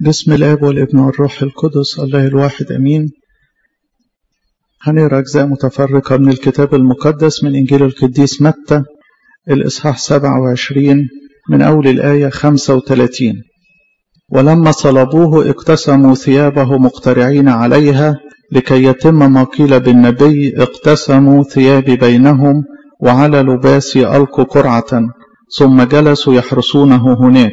بسم الاب والابن والروح القدس الله الواحد امين هنقرا اجزاء متفرقه من الكتاب المقدس من انجيل القديس متى الاصحاح 27 من اول الايه 35 ولما صلبوه اقتسموا ثيابه مقترعين عليها لكي يتم ما قيل بالنبي اقتسموا ثيابي بينهم وعلى لباسي القوا قرعه ثم جلسوا يحرسونه هناك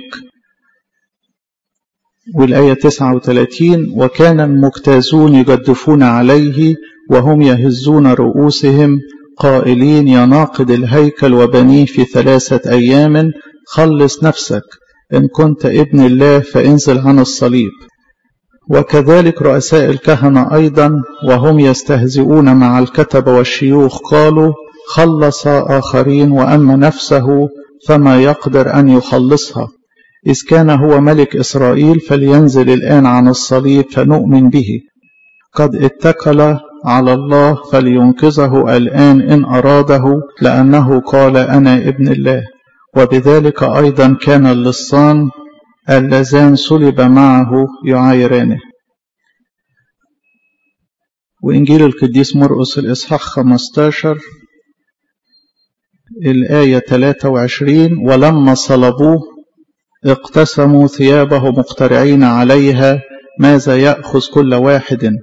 والآية 39 وكان المجتازون يجدفون عليه وهم يهزون رؤوسهم قائلين يا ناقد الهيكل وبنيه في ثلاثة أيام خلص نفسك إن كنت ابن الله فانزل عن الصليب وكذلك رؤساء الكهنة أيضا وهم يستهزئون مع الكتبة والشيوخ قالوا خلص آخرين وأما نفسه فما يقدر أن يخلصها إذ كان هو ملك إسرائيل فلينزل الآن عن الصليب فنؤمن به قد اتكل على الله فلينقذه الآن إن أراده لأنه قال أنا ابن الله وبذلك أيضا كان اللصان اللذان صلب معه يعايرانه وإنجيل القديس مرقس الإصحاح 15 الآية 23 ولما صلبوه اقتسموا ثيابه مقترعين عليها ماذا يأخذ كل واحد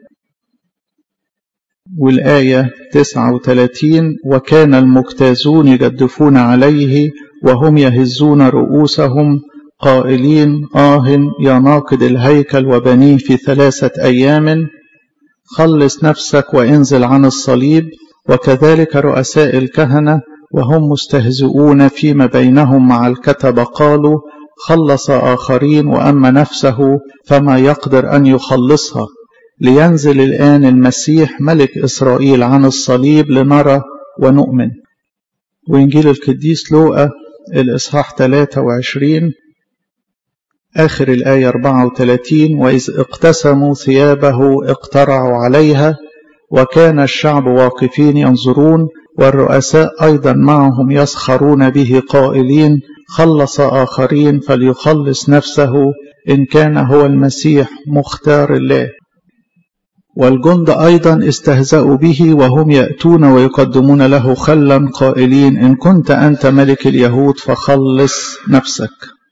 والآية 39 وكان المجتازون يجدفون عليه وهم يهزون رؤوسهم قائلين آه يا ناقد الهيكل وبنيه في ثلاثة أيام خلص نفسك وانزل عن الصليب وكذلك رؤساء الكهنة وهم مستهزئون فيما بينهم مع الكتبة قالوا خلص آخرين وأما نفسه فما يقدر أن يخلصها لينزل الآن المسيح ملك إسرائيل عن الصليب لنرى ونؤمن وإنجيل القديس لوقا الإصحاح 23 آخر الآية 34 وإذ اقتسموا ثيابه اقترعوا عليها وكان الشعب واقفين ينظرون والرؤساء أيضا معهم يسخرون به قائلين خلص آخرين فليخلص نفسه إن كان هو المسيح مختار الله والجند أيضا استهزأوا به وهم يأتون ويقدمون له خلا قائلين إن كنت أنت ملك اليهود فخلص نفسك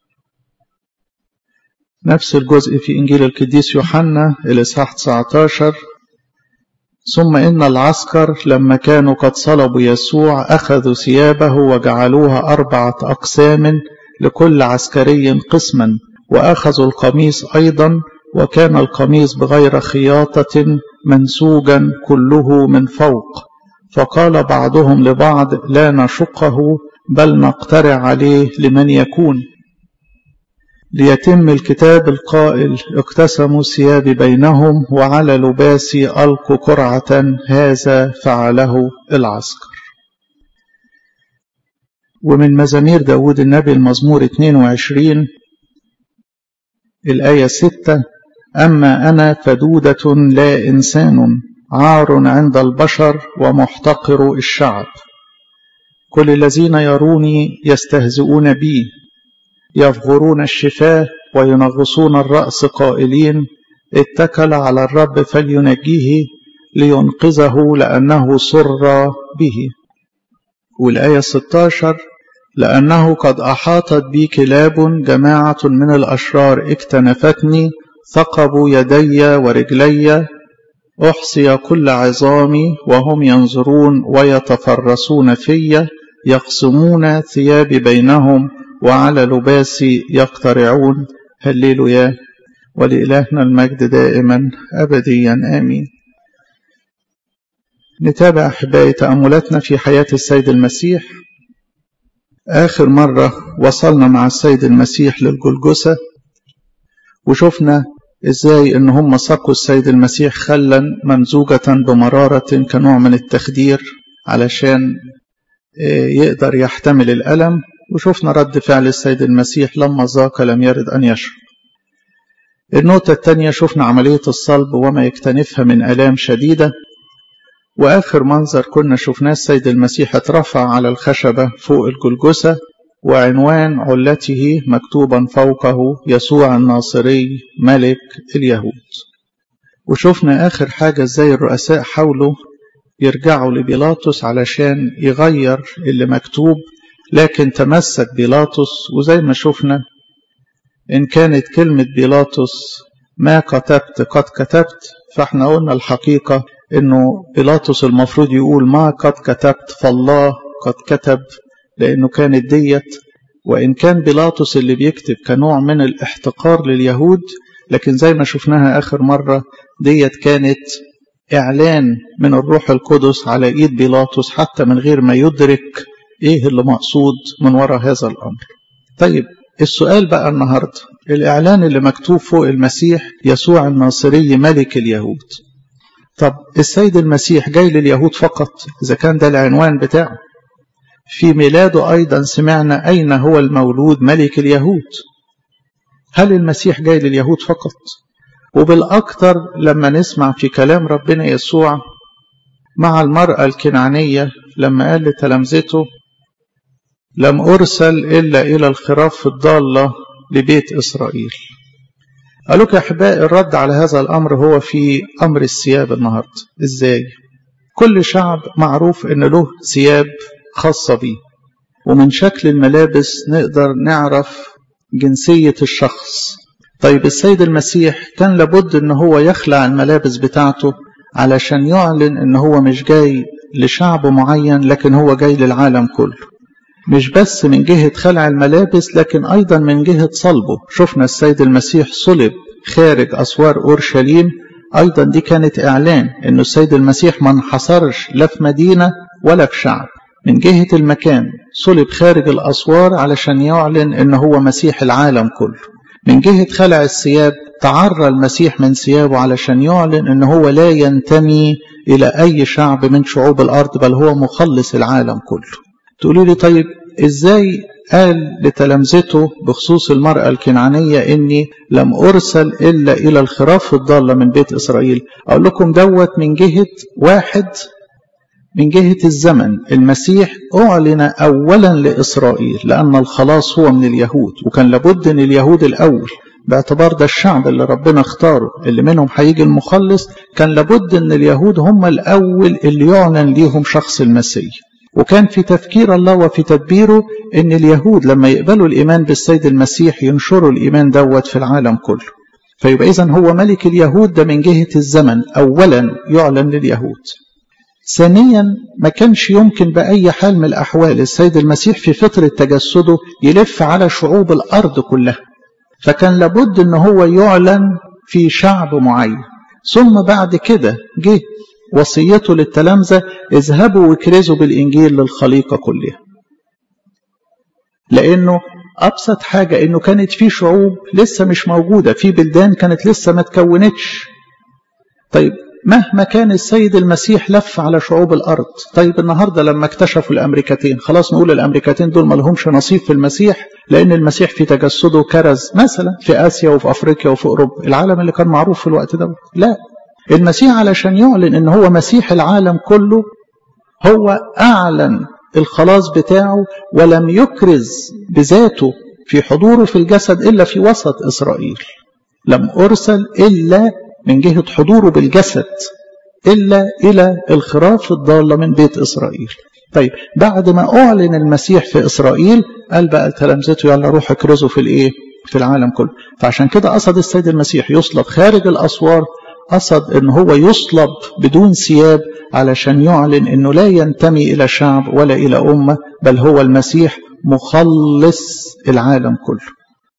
نفس الجزء في إنجيل القديس يوحنا الإصحاح 19 ثم إن العسكر لما كانوا قد صلبوا يسوع أخذوا ثيابه وجعلوها أربعة أقسام لكل عسكري قسما وأخذوا القميص أيضا وكان القميص بغير خياطة منسوجا كله من فوق فقال بعضهم لبعض لا نشقه بل نقترع عليه لمن يكون ليتم الكتاب القائل اقتسموا ثياب بينهم وعلى لباسي ألقوا قرعة هذا فعله العسكر ومن مزامير داود النبي المزمور 22 الآية 6 أما أنا فدودة لا إنسان عار عند البشر ومحتقر الشعب كل الذين يروني يستهزئون بي يفغرون الشفاه وينغصون الرأس قائلين اتكل على الرب فلينجيه لينقذه لأنه سر به والآية 16 لأنه قد أحاطت بي كلاب جماعة من الأشرار اكتنفتني ثقبوا يدي ورجلي أحصي كل عظامي وهم ينظرون ويتفرسون في يقسمون ثيابي بينهم وعلى لباسي يقترعون هللويا ولإلهنا المجد دائما أبديا آمين نتابع أحبائي تأملاتنا في حياة السيد المسيح آخر مرة وصلنا مع السيد المسيح للجلجسة وشفنا إزاي إن هم سقوا السيد المسيح خلا ممزوجة بمرارة كنوع من التخدير علشان يقدر يحتمل الألم وشفنا رد فعل السيد المسيح لما ذاق لم يرد أن يشرب النقطة الثانية شفنا عملية الصلب وما يكتنفها من آلام شديدة وآخر منظر كنا شفناه السيد المسيح اترفع على الخشبة فوق الجلجسة وعنوان علته مكتوبا فوقه يسوع الناصري ملك اليهود وشفنا آخر حاجة ازاي الرؤساء حاولوا يرجعوا لبيلاطس علشان يغير اللي مكتوب لكن تمسك بيلاطس وزي ما شفنا إن كانت كلمة بيلاطس ما كتبت قد كتبت فاحنا قلنا الحقيقة إنه بيلاطس المفروض يقول ما قد كتبت فالله قد كتب لأنه كانت ديت وإن كان بيلاطس اللي بيكتب كنوع من الاحتقار لليهود لكن زي ما شفناها آخر مرة ديت كانت إعلان من الروح القدس على إيد بيلاطس حتى من غير ما يدرك إيه اللي مقصود من وراء هذا الأمر طيب السؤال بقى النهاردة الإعلان اللي مكتوب فوق المسيح يسوع الناصري ملك اليهود طب السيد المسيح جاي لليهود فقط إذا كان ده العنوان بتاعه في ميلاده أيضا سمعنا أين هو المولود ملك اليهود هل المسيح جاي لليهود فقط وبالأكثر لما نسمع في كلام ربنا يسوع مع المرأة الكنعانية لما قال لتلامذته لم أرسل إلا إلى الخراف الضالة لبيت إسرائيل قالوا يا أحبائي الرد على هذا الأمر هو في أمر الثياب النهاردة إزاي كل شعب معروف إن له ثياب خاصة بيه ومن شكل الملابس نقدر نعرف جنسية الشخص طيب السيد المسيح كان لابد ان هو يخلع الملابس بتاعته علشان يعلن ان هو مش جاي لشعب معين لكن هو جاي للعالم كله مش بس من جهة خلع الملابس لكن أيضا من جهة صلبه شفنا السيد المسيح صلب خارج أسوار أورشليم أيضا دي كانت إعلان أنه السيد المسيح ما انحصرش لا في مدينة ولا في شعب من جهة المكان صلب خارج الأسوار علشان يعلن أنه هو مسيح العالم كله من جهة خلع الثياب تعرى المسيح من ثيابه علشان يعلن أنه هو لا ينتمي إلى أي شعب من شعوب الأرض بل هو مخلص العالم كله تقولوا لي طيب إزاي قال لتلامذته بخصوص المرأة الكنعانية إني لم أرسل إلا إلى الخراف الضالة من بيت إسرائيل أقول لكم دوت من جهة واحد من جهة الزمن المسيح أعلن أولا لإسرائيل لأن الخلاص هو من اليهود وكان لابد أن اليهود الأول باعتبار ده الشعب اللي ربنا اختاره اللي منهم هيجي المخلص كان لابد أن اليهود هم الأول اللي يعلن ليهم شخص المسيح وكان في تفكير الله وفي تدبيره أن اليهود لما يقبلوا الإيمان بالسيد المسيح ينشروا الإيمان دوت في العالم كله فيبقى إذن هو ملك اليهود ده من جهة الزمن أولا يعلن لليهود ثانيا ما كانش يمكن بأي حال من الأحوال السيد المسيح في فترة تجسده يلف على شعوب الأرض كلها فكان لابد أن هو يعلن في شعب معين ثم بعد كده جه وصيته للتلامذة اذهبوا واكرزوا بالإنجيل للخليقة كلها لأنه أبسط حاجة أنه كانت في شعوب لسه مش موجودة في بلدان كانت لسه ما تكونتش طيب مهما كان السيد المسيح لف على شعوب الأرض طيب النهاردة لما اكتشفوا الأمريكتين خلاص نقول الأمريكتين دول ما لهمش نصيب في المسيح لأن المسيح في تجسده كرز مثلا في آسيا وفي أفريقيا وفي أوروبا العالم اللي كان معروف في الوقت ده لا المسيح علشان يعلن ان هو مسيح العالم كله هو أعلن الخلاص بتاعه ولم يكرز بذاته في حضوره في الجسد إلا في وسط إسرائيل لم أرسل إلا من جهة حضوره بالجسد إلا إلى الخراف الضالة من بيت إسرائيل طيب بعد ما أعلن المسيح في إسرائيل قال بقى لتلامذته يلا روح اكرزوا في الإيه في العالم كله فعشان كده قصد السيد المسيح يصلب خارج الأسوار قصد ان هو يصلب بدون ثياب علشان يعلن انه لا ينتمي الى شعب ولا الى امه بل هو المسيح مخلص العالم كله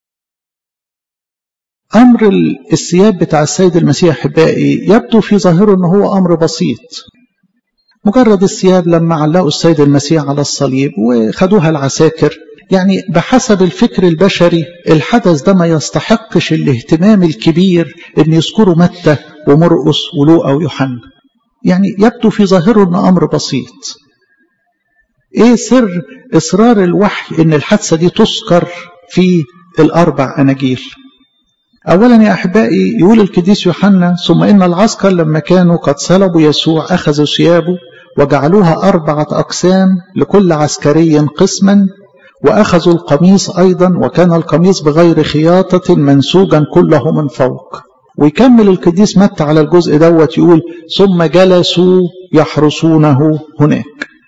امر الثياب بتاع السيد المسيح احبائي يبدو في ظاهره ان هو امر بسيط مجرد الثياب لما علقوا السيد المسيح على الصليب وخدوها العساكر يعني بحسب الفكر البشري الحدث ده ما يستحقش الاهتمام الكبير ان يذكروا متى ومرقس ولوقا ويوحنا يعني يبدو في ظاهره ان امر بسيط ايه سر اصرار الوحي ان الحادثه دي تذكر في الاربع اناجيل اولا يا احبائي يقول القديس يوحنا ثم ان العسكر لما كانوا قد صلبوا يسوع اخذوا ثيابه وجعلوها اربعه اقسام لكل عسكري قسما وأخذوا القميص أيضا وكان القميص بغير خياطة منسوجا كله من فوق ويكمل القديس متى على الجزء دوت يقول ثم جلسوا يحرسونه هناك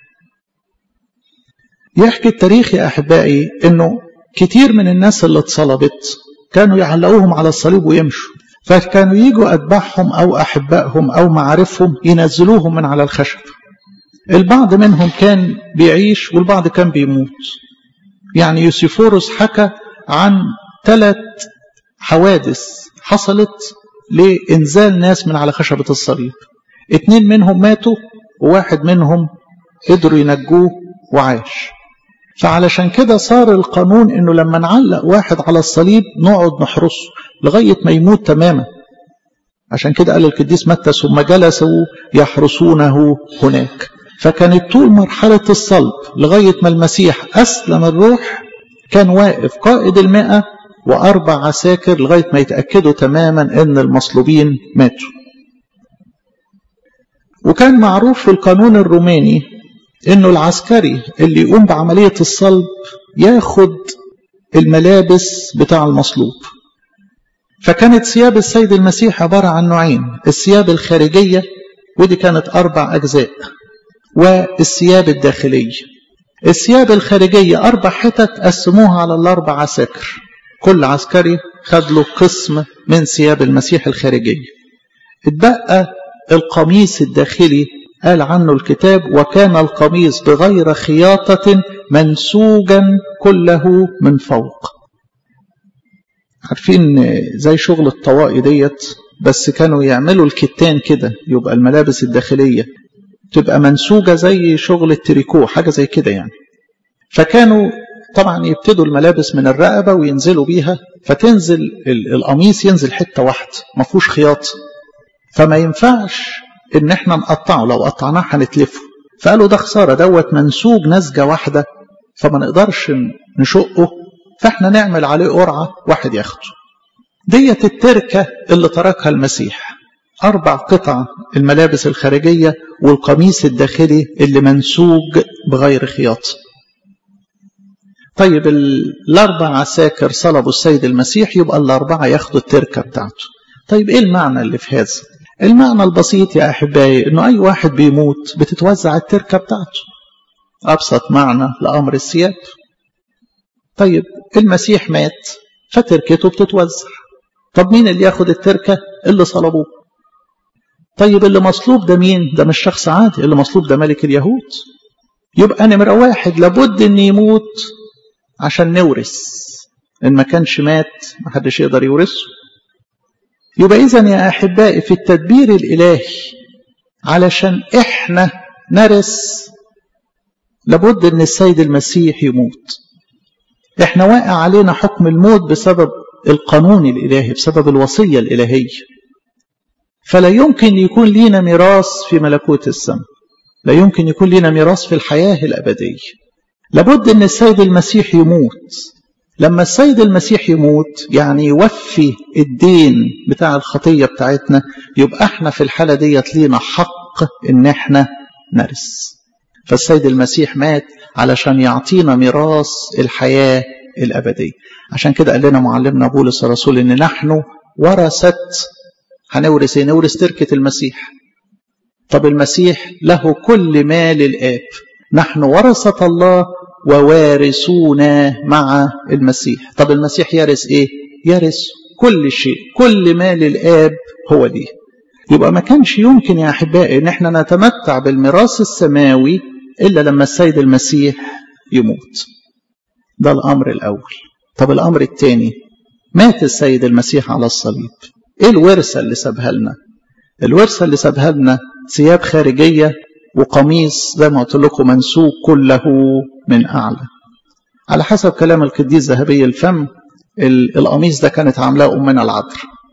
يحكي التاريخ يا أحبائي أنه كتير من الناس اللي اتصلبت كانوا يعلقوهم على الصليب ويمشوا فكانوا يجوا أتباعهم أو أحبائهم أو معارفهم ينزلوهم من على الخشب البعض منهم كان بيعيش والبعض كان بيموت يعني يوسيفورس حكى عن ثلاث حوادث حصلت لإنزال ناس من على خشبة الصليب اتنين منهم ماتوا وواحد منهم قدروا ينجوه وعاش فعلشان كده صار القانون انه لما نعلق واحد على الصليب نقعد نحرسه لغاية ما يموت تماما عشان كده قال القديس متى ثم جلسوا يحرسونه هناك فكانت طول مرحلة الصلب لغاية ما المسيح أسلم الروح كان واقف قائد المئة وأربع عساكر لغاية ما يتأكدوا تماما أن المصلوبين ماتوا وكان معروف في القانون الروماني أنه العسكري اللي يقوم بعملية الصلب ياخد الملابس بتاع المصلوب فكانت ثياب السيد المسيح عبارة عن نوعين الثياب الخارجية ودي كانت أربع أجزاء والثياب الداخلية الثياب الخارجية أربع حتت قسموها على الأربع عساكر كل عسكري خد له قسم من ثياب المسيح الخارجية اتبقى القميص الداخلي قال عنه الكتاب وكان القميص بغير خياطة منسوجا كله من فوق عارفين زي شغل الطواقي ديت بس كانوا يعملوا الكتان كده يبقى الملابس الداخلية تبقى منسوجة زي شغل التريكو حاجة زي كده يعني فكانوا طبعا يبتدوا الملابس من الرقبة وينزلوا بيها فتنزل القميص ينزل حتة واحدة ما فيهوش خياط فما ينفعش ان احنا نقطعه لو قطعناه هنتلفه فقالوا ده خسارة دوت منسوج نسجة واحدة فما نقدرش نشقه فاحنا نعمل عليه قرعة واحد ياخده ديت التركة اللي تركها المسيح أربع قطع الملابس الخارجية والقميص الداخلي اللي منسوج بغير خياط طيب الأربع عساكر صلبوا السيد المسيح يبقى الأربعة ياخدوا التركة بتاعته طيب إيه المعنى اللي في هذا المعنى البسيط يا أحبائي إنه أي واحد بيموت بتتوزع التركة بتاعته أبسط معنى لأمر الثياب طيب المسيح مات فتركته بتتوزع طب مين اللي ياخد التركة اللي صلبوه طيب اللي مصلوب ده مين ده مش شخص عادي اللي مصلوب ده ملك اليهود يبقى نمرة واحد لابد ان يموت عشان نورث ان ما كانش مات ما حدش يقدر يورثه يبقى اذا يا احبائي في التدبير الالهي علشان احنا نرث لابد ان السيد المسيح يموت احنا واقع علينا حكم الموت بسبب القانون الالهي بسبب الوصيه الالهيه فلا يمكن يكون لينا ميراث في ملكوت السماء لا يمكن يكون لنا ميراث في الحياة الأبدية لابد أن السيد المسيح يموت لما السيد المسيح يموت يعني يوفي الدين بتاع الخطية بتاعتنا يبقى احنا في الحالة ديت لينا حق ان احنا نرث فالسيد المسيح مات علشان يعطينا ميراث الحياة الأبدية عشان كده قال لنا معلمنا بولس الرسول ان نحن ورثة هنورث ايه نورث تركة المسيح طب المسيح له كل مال الآب نحن ورثة الله ووارثون مع المسيح طب المسيح يرث ايه يرث كل شيء كل مال الآب هو ليه يبقى ما كانش يمكن يا أحبائي ان احنا نتمتع بالميراث السماوي إلا لما السيد المسيح يموت ده الأمر الأول طب الأمر الثاني مات السيد المسيح على الصليب ايه الورثة اللي سابها لنا الورثة اللي سابها لنا ثياب خارجية وقميص زي ما قلت لكم منسوق كله من أعلى على حسب كلام القديس ذهبي الفم القميص ده كانت عاملاه أمنا العذراء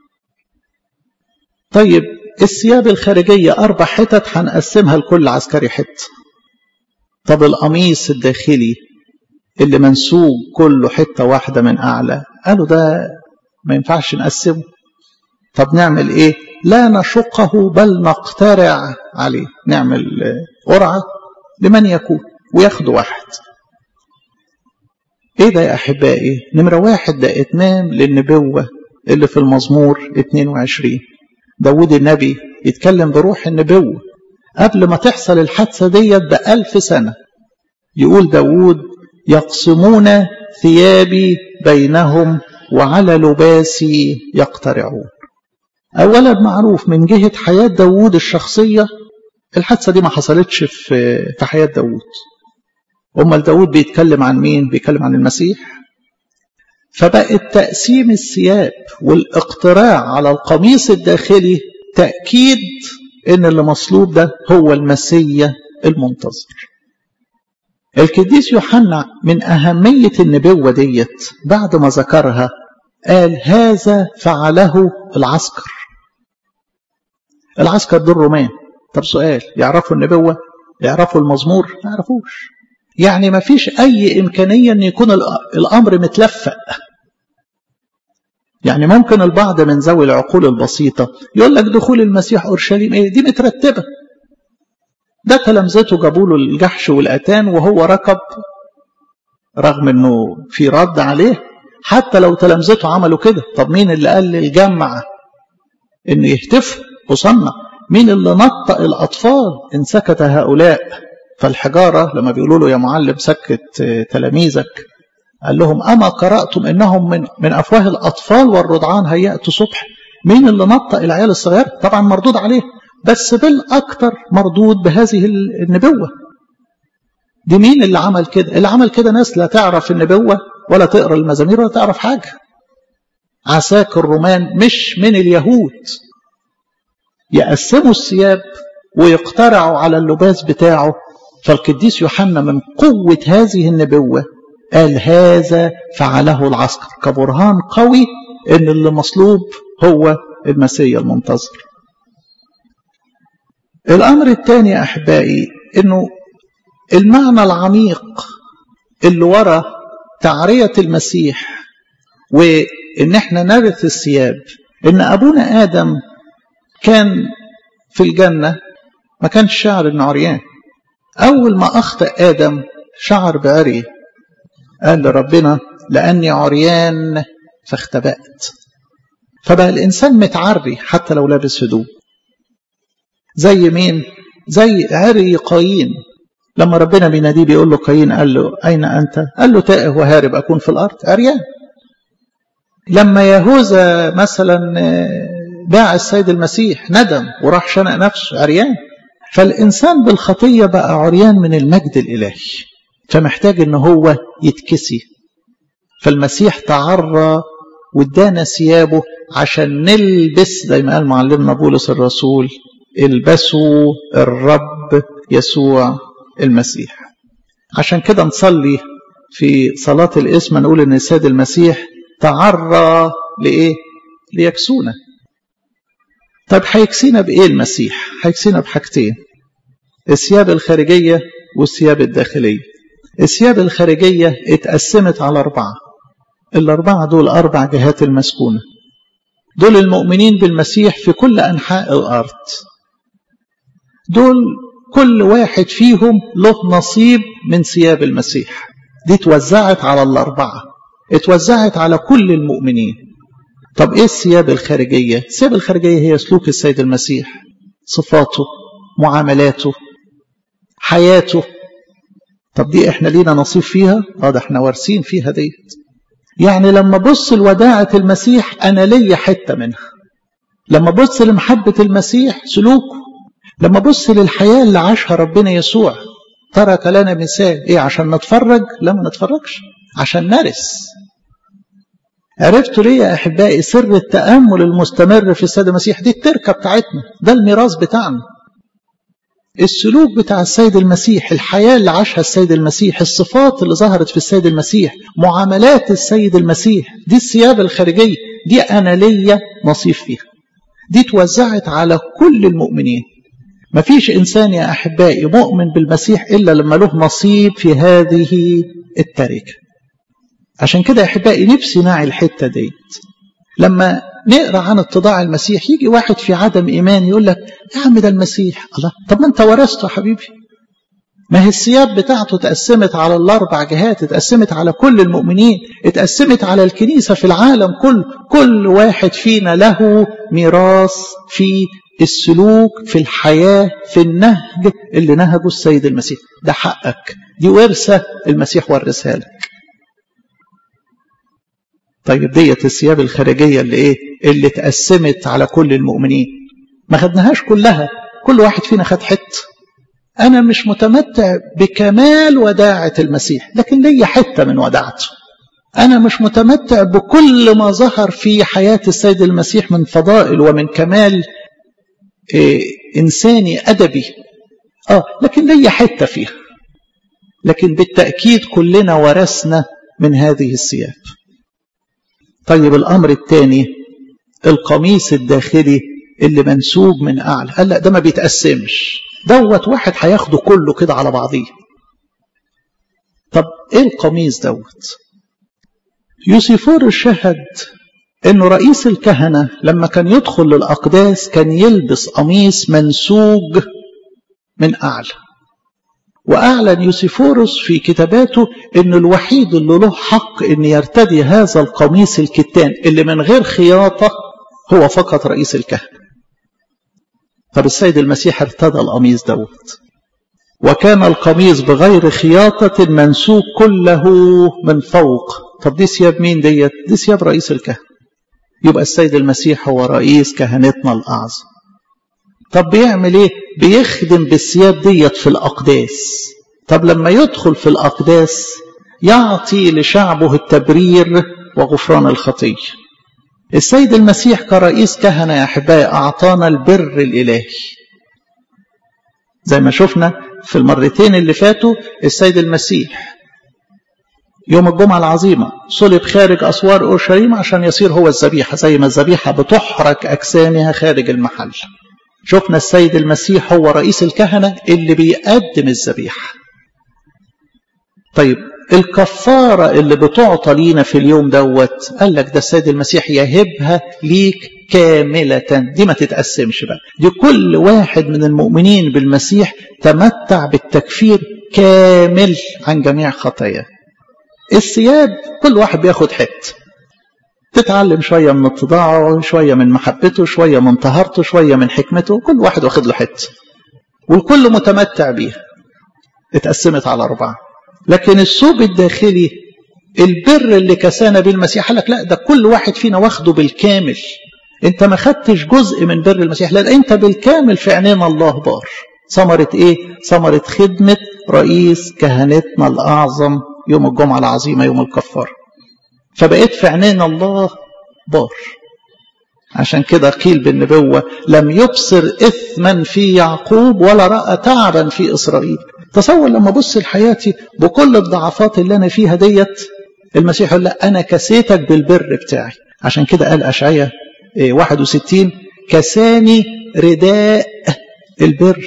طيب الثياب الخارجية أربع حتت هنقسمها لكل عسكري حتة طب القميص الداخلي اللي منسوج كله حتة واحدة من أعلى قالوا ده ما ينفعش نقسمه طب نعمل ايه لا نشقه بل نقترع عليه نعمل قرعة لمن يكون وياخد واحد ايه ده يا احبائي نمرة واحد ده اتمام للنبوة اللي في المزمور 22 داود النبي يتكلم بروح النبوة قبل ما تحصل الحادثة ديت بألف سنة يقول داود يقسمون ثيابي بينهم وعلى لباسي يقترعون أولا معروف من جهة حياة داود الشخصية الحادثة دي ما حصلتش في في حياة داود أمال داود بيتكلم عن مين بيتكلم عن المسيح فبقت تقسيم الثياب والاقتراع على القميص الداخلي تأكيد ان اللي مصلوب ده هو المسيا المنتظر القديس يوحنا من أهمية النبوة ديت بعد ما ذكرها قال هذا فعله العسكر العسكر دول رومان طب سؤال يعرفوا النبوة يعرفوا المزمور ما يعرفوش يعني ما فيش أي إمكانية أن يكون الأمر متلفق يعني ممكن البعض من ذوي العقول البسيطة يقول لك دخول المسيح أورشليم إيه دي مترتبة ده تلامذته جابوا له الجحش والأتان وهو ركب رغم أنه في رد عليه حتى لو تلامذته عملوا كده طب مين اللي قال للجمع أنه يهتفوا وصنع مين اللي نطق الأطفال إن سكت هؤلاء فالحجارة لما بيقولوا له يا معلم سكت تلاميذك قال لهم أما قرأتم إنهم من, من أفواه الأطفال والرضعان هيأتوا صبح مين اللي نطق العيال الصغير طبعا مردود عليه بس بالأكثر مردود بهذه النبوة دي مين اللي عمل كده اللي عمل كده ناس لا تعرف النبوة ولا تقرأ المزامير ولا تعرف حاجة عساكر الرومان مش من اليهود يقسموا الثياب ويقترعوا على اللباس بتاعه فالقديس يوحنا من قوة هذه النبوة قال هذا فعله العسكر كبرهان قوي ان اللي مصلوب هو المسيح المنتظر الامر الثاني يا احبائي انه المعنى العميق اللي ورا تعرية المسيح وان احنا نرث الثياب ان ابونا ادم كان في الجنة ما كانش شعر انه عريان اول ما اخطأ ادم شعر بعري قال لربنا لاني عريان فاختبأت فبقى الانسان متعري حتى لو لابس هدوم زي مين زي عري قايين لما ربنا بيناديه بيقول له قايين قال له اين انت قال له تائه وهارب اكون في الارض عريان لما يهوذا مثلا باع السيد المسيح ندم وراح شنق نفسه عريان فالإنسان بالخطية بقى عريان من المجد الإلهي فمحتاج ان هو يتكسي فالمسيح تعرى وادانا ثيابه عشان نلبس زي ما قال معلمنا بولس الرسول البسوا الرب يسوع المسيح عشان كده نصلي في صلاة الاسم نقول ان السيد المسيح تعرى لإيه ليكسونا طب هيكسينا بإيه المسيح هيكسينا بحاجتين الثياب الخارجية والثياب الداخلية الثياب الخارجية اتقسمت على أربعة الأربعة دول أربع جهات المسكونة دول المؤمنين بالمسيح في كل أنحاء الأرض دول كل واحد فيهم له نصيب من ثياب المسيح دي اتوزعت على الأربعة اتوزعت على كل المؤمنين طب ايه الثياب الخارجية الثياب الخارجية هي سلوك السيد المسيح صفاته معاملاته حياته طب دي احنا لينا نصيب فيها اه ده احنا وارثين فيها ديت يعني لما بص لوداعة المسيح انا ليا حتة منها لما بص لمحبة المسيح سلوكه لما بص للحياة اللي عاشها ربنا يسوع ترك لنا مثال ايه عشان نتفرج لا ما نتفرجش عشان نرث عرفتوا ليه يا احبائي سر التامل المستمر في السيد المسيح دي التركه بتاعتنا ده الميراث بتاعنا السلوك بتاع السيد المسيح الحياه اللي عاشها السيد المسيح الصفات اللي ظهرت في السيد المسيح معاملات السيد المسيح دي الثياب الخارجيه دي انا ليا نصيب فيها دي توزعت على كل المؤمنين مفيش انسان يا احبائي مؤمن بالمسيح الا لما له نصيب في هذه التركه عشان كده يا احبائي نفسي ناعي الحته ديت لما نقرا عن اتضاع المسيح يجي واحد في عدم ايمان يقول لك يا عم ده المسيح الله طب ما انت ورثته يا حبيبي ما هي الثياب بتاعته اتقسمت على الاربع جهات اتقسمت على كل المؤمنين اتقسمت على الكنيسه في العالم كله كل واحد فينا له ميراث في السلوك في الحياه في النهج اللي نهجه السيد المسيح ده حقك دي ورثه المسيح ورثها لك طيب ديت الثياب الخارجيه اللي ايه اللي اتقسمت على كل المؤمنين ما خدناهاش كلها كل واحد فينا خد حته أنا مش متمتع بكمال وداعة المسيح لكن ليا حتة من وداعته أنا مش متمتع بكل ما ظهر في حياة السيد المسيح من فضائل ومن كمال إيه إنساني أدبي آه لكن ليا حتة فيها لكن بالتأكيد كلنا ورثنا من هذه الثياب طيب الأمر الثاني القميص الداخلي اللي منسوب من أعلى قال لا ده ما بيتقسمش دوت واحد هياخده كله كده على بعضيه طب ايه القميص دوت يوسيفور شهد انه رئيس الكهنة لما كان يدخل للأقداس كان يلبس قميص منسوج من أعلى وأعلن يوسيفورس في كتاباته أن الوحيد اللي له حق أن يرتدي هذا القميص الكتان اللي من غير خياطة هو فقط رئيس الكهنة طب السيد المسيح ارتدى القميص دوت وكان القميص بغير خياطة منسوق كله من فوق طب دي ثياب مين ديت دي ثياب رئيس الكهنة يبقى السيد المسيح هو رئيس كهنتنا الأعظم طب بيعمل ايه بيخدم بالثياب ديت في الأقداس طب لما يدخل في الأقداس يعطي لشعبه التبرير وغفران الخطيه السيد المسيح كرئيس كهنة يا أحبائي أعطانا البر الإلهي زي ما شفنا في المرتين اللي فاتوا السيد المسيح يوم الجمعة العظيمة صلب خارج أسوار أورشليم عشان يصير هو الذبيحة زي ما الذبيحة بتحرك أجسامها خارج المحل شفنا السيد المسيح هو رئيس الكهنة اللي بيقدم الذبيحة طيب الكفارة اللي بتعطى لينا في اليوم دوت قال لك ده السيد المسيح يهبها ليك كاملة دي ما تتقسمش بقى دي كل واحد من المؤمنين بالمسيح تمتع بالتكفير كامل عن جميع خطاياه الثياب كل واحد بياخد حته تتعلم شوية من اتضاعه شوية من محبته شوية من طهارته شوية من حكمته كل واحد واخد له حته والكل متمتع بيها اتقسمت على أربعة لكن الثوب الداخلي البر اللي كسانا به المسيح قال لك لا ده كل واحد فينا واخده بالكامل انت ما خدتش جزء من بر المسيح لا انت بالكامل في عينين الله بار ثمرة ايه ثمرة خدمة رئيس كهنتنا الأعظم يوم الجمعة العظيمة يوم الكفار فبقيت في عينين الله بار عشان كده قيل بالنبوة لم يبصر إثما في يعقوب ولا رأى تعبا في إسرائيل تصور لما أبص لحياتي بكل الضعفات اللي أنا فيها ديت المسيح يقول لا أنا كسيتك بالبر بتاعي عشان كده قال أشعية 61 كساني رداء البر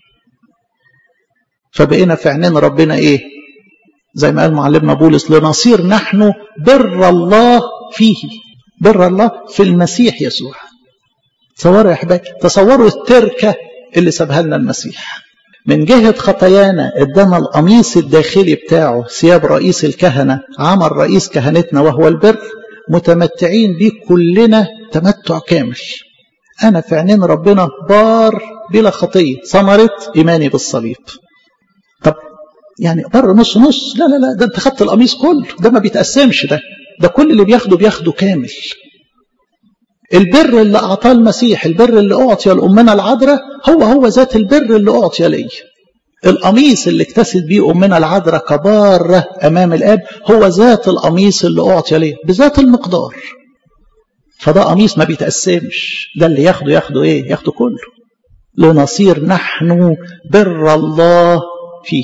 فبقينا في عينين ربنا إيه زي ما قال معلمنا بولس لنصير نحن بر الله فيه بر الله في المسيح يسوع تصوروا يا احبابي تصوروا التركه اللي سابها لنا المسيح من جهه خطايانا ادانا القميص الداخلي بتاعه ثياب رئيس الكهنه عمل رئيس كهنتنا وهو البر متمتعين بيه كلنا تمتع كامل انا في عينين ربنا بار بلا خطيه ثمره ايماني بالصليب طب يعني بر نص نص لا لا لا ده انت خدت القميص كله ده ما بيتقسمش ده ده كل اللي بياخده بياخده كامل البر اللي أعطاه المسيح البر اللي أعطي لأمنا العذراء هو هو ذات البر اللي أعطي لي القميص اللي اكتسب بيه أمنا العذراء كبارة أمام الآب هو ذات القميص اللي أعطي لي بذات المقدار فده قميص ما بيتقسمش ده اللي ياخده ياخده إيه ياخده كله لنصير نحن بر الله فيه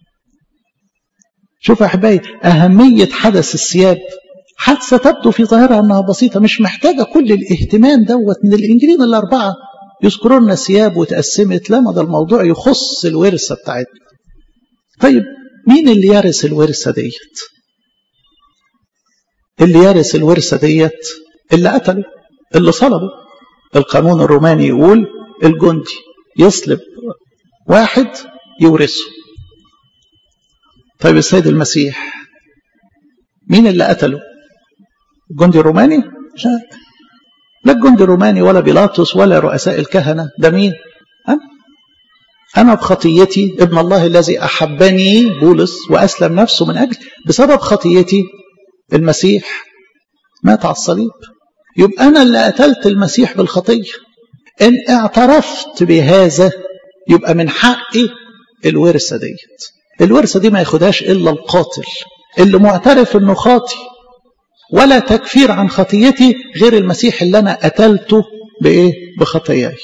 شوف يا أحبائي أهمية حدث الثياب حادثة تبدو في ظاهرها أنها بسيطة مش محتاجة كل الاهتمام دوت من الإنجيلين الأربعة يذكروا لنا ثياب وتقسمت لا ده الموضوع يخص الورثة بتاعتنا طيب مين اللي يرث الورثة ديت اللي يرث الورثة ديت اللي قتله اللي صلبه القانون الروماني يقول الجندي يصلب واحد يورثه طيب السيد المسيح مين اللي قتله الجندي الروماني لا لا الجندي الروماني ولا بيلاطس ولا رؤساء الكهنة ده مين أنا أنا بخطيتي ابن الله الذي أحبني بولس وأسلم نفسه من أجل بسبب خطيتي المسيح مات على الصليب يبقى أنا اللي قتلت المسيح بالخطية إن اعترفت بهذا يبقى من حقي الورثة ديت الورثة دي ما ياخدهاش إلا القاتل اللي معترف إنه خاطي ولا تكفير عن خطيتي غير المسيح اللي أنا قتلته بإيه؟ بخطاياي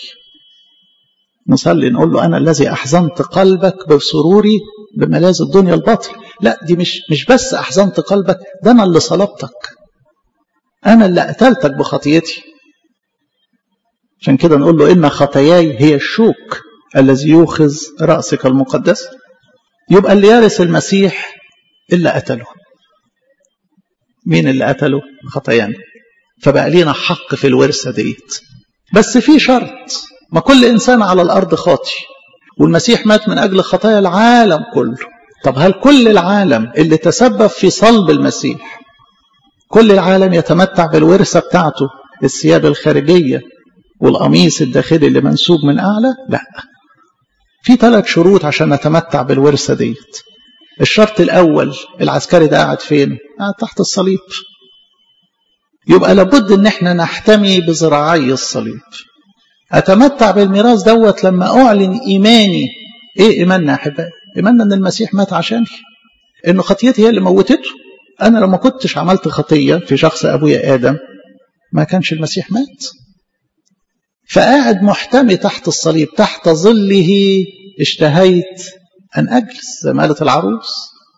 نصلي نقول له أنا الذي أحزنت قلبك بسروري بملاذ الدنيا الباطل لا دي مش مش بس أحزنت قلبك ده أنا اللي صلبتك أنا اللي قتلتك بخطيتي عشان كده نقول له إن خطاياي هي الشوك الذي يوخذ رأسك المقدس يبقى اللي يرث المسيح اللي قتله مين اللي قتله خطايانا فبقى لينا حق في الورثة ديت بس في شرط ما كل إنسان على الأرض خاطي والمسيح مات من أجل خطايا العالم كله طب هل كل العالم اللي تسبب في صلب المسيح كل العالم يتمتع بالورثة بتاعته الثياب الخارجية والقميص الداخلي اللي منسوب من أعلى لا في ثلاث شروط عشان نتمتع بالورثة ديت الشرط الأول العسكري ده قاعد فين قاعد تحت الصليب يبقى لابد ان احنا نحتمي بذراعي الصليب اتمتع بالميراث دوت لما اعلن ايماني ايه ايماننا يا احبائي ايماننا ان المسيح مات عشاني انه خطيتي هي اللي موتته انا لو ما كنتش عملت خطيه في شخص ابويا ادم ما كانش المسيح مات فقاعد محتمي تحت الصليب تحت ظله اشتهيت أن أجلس زي ما قالت العروس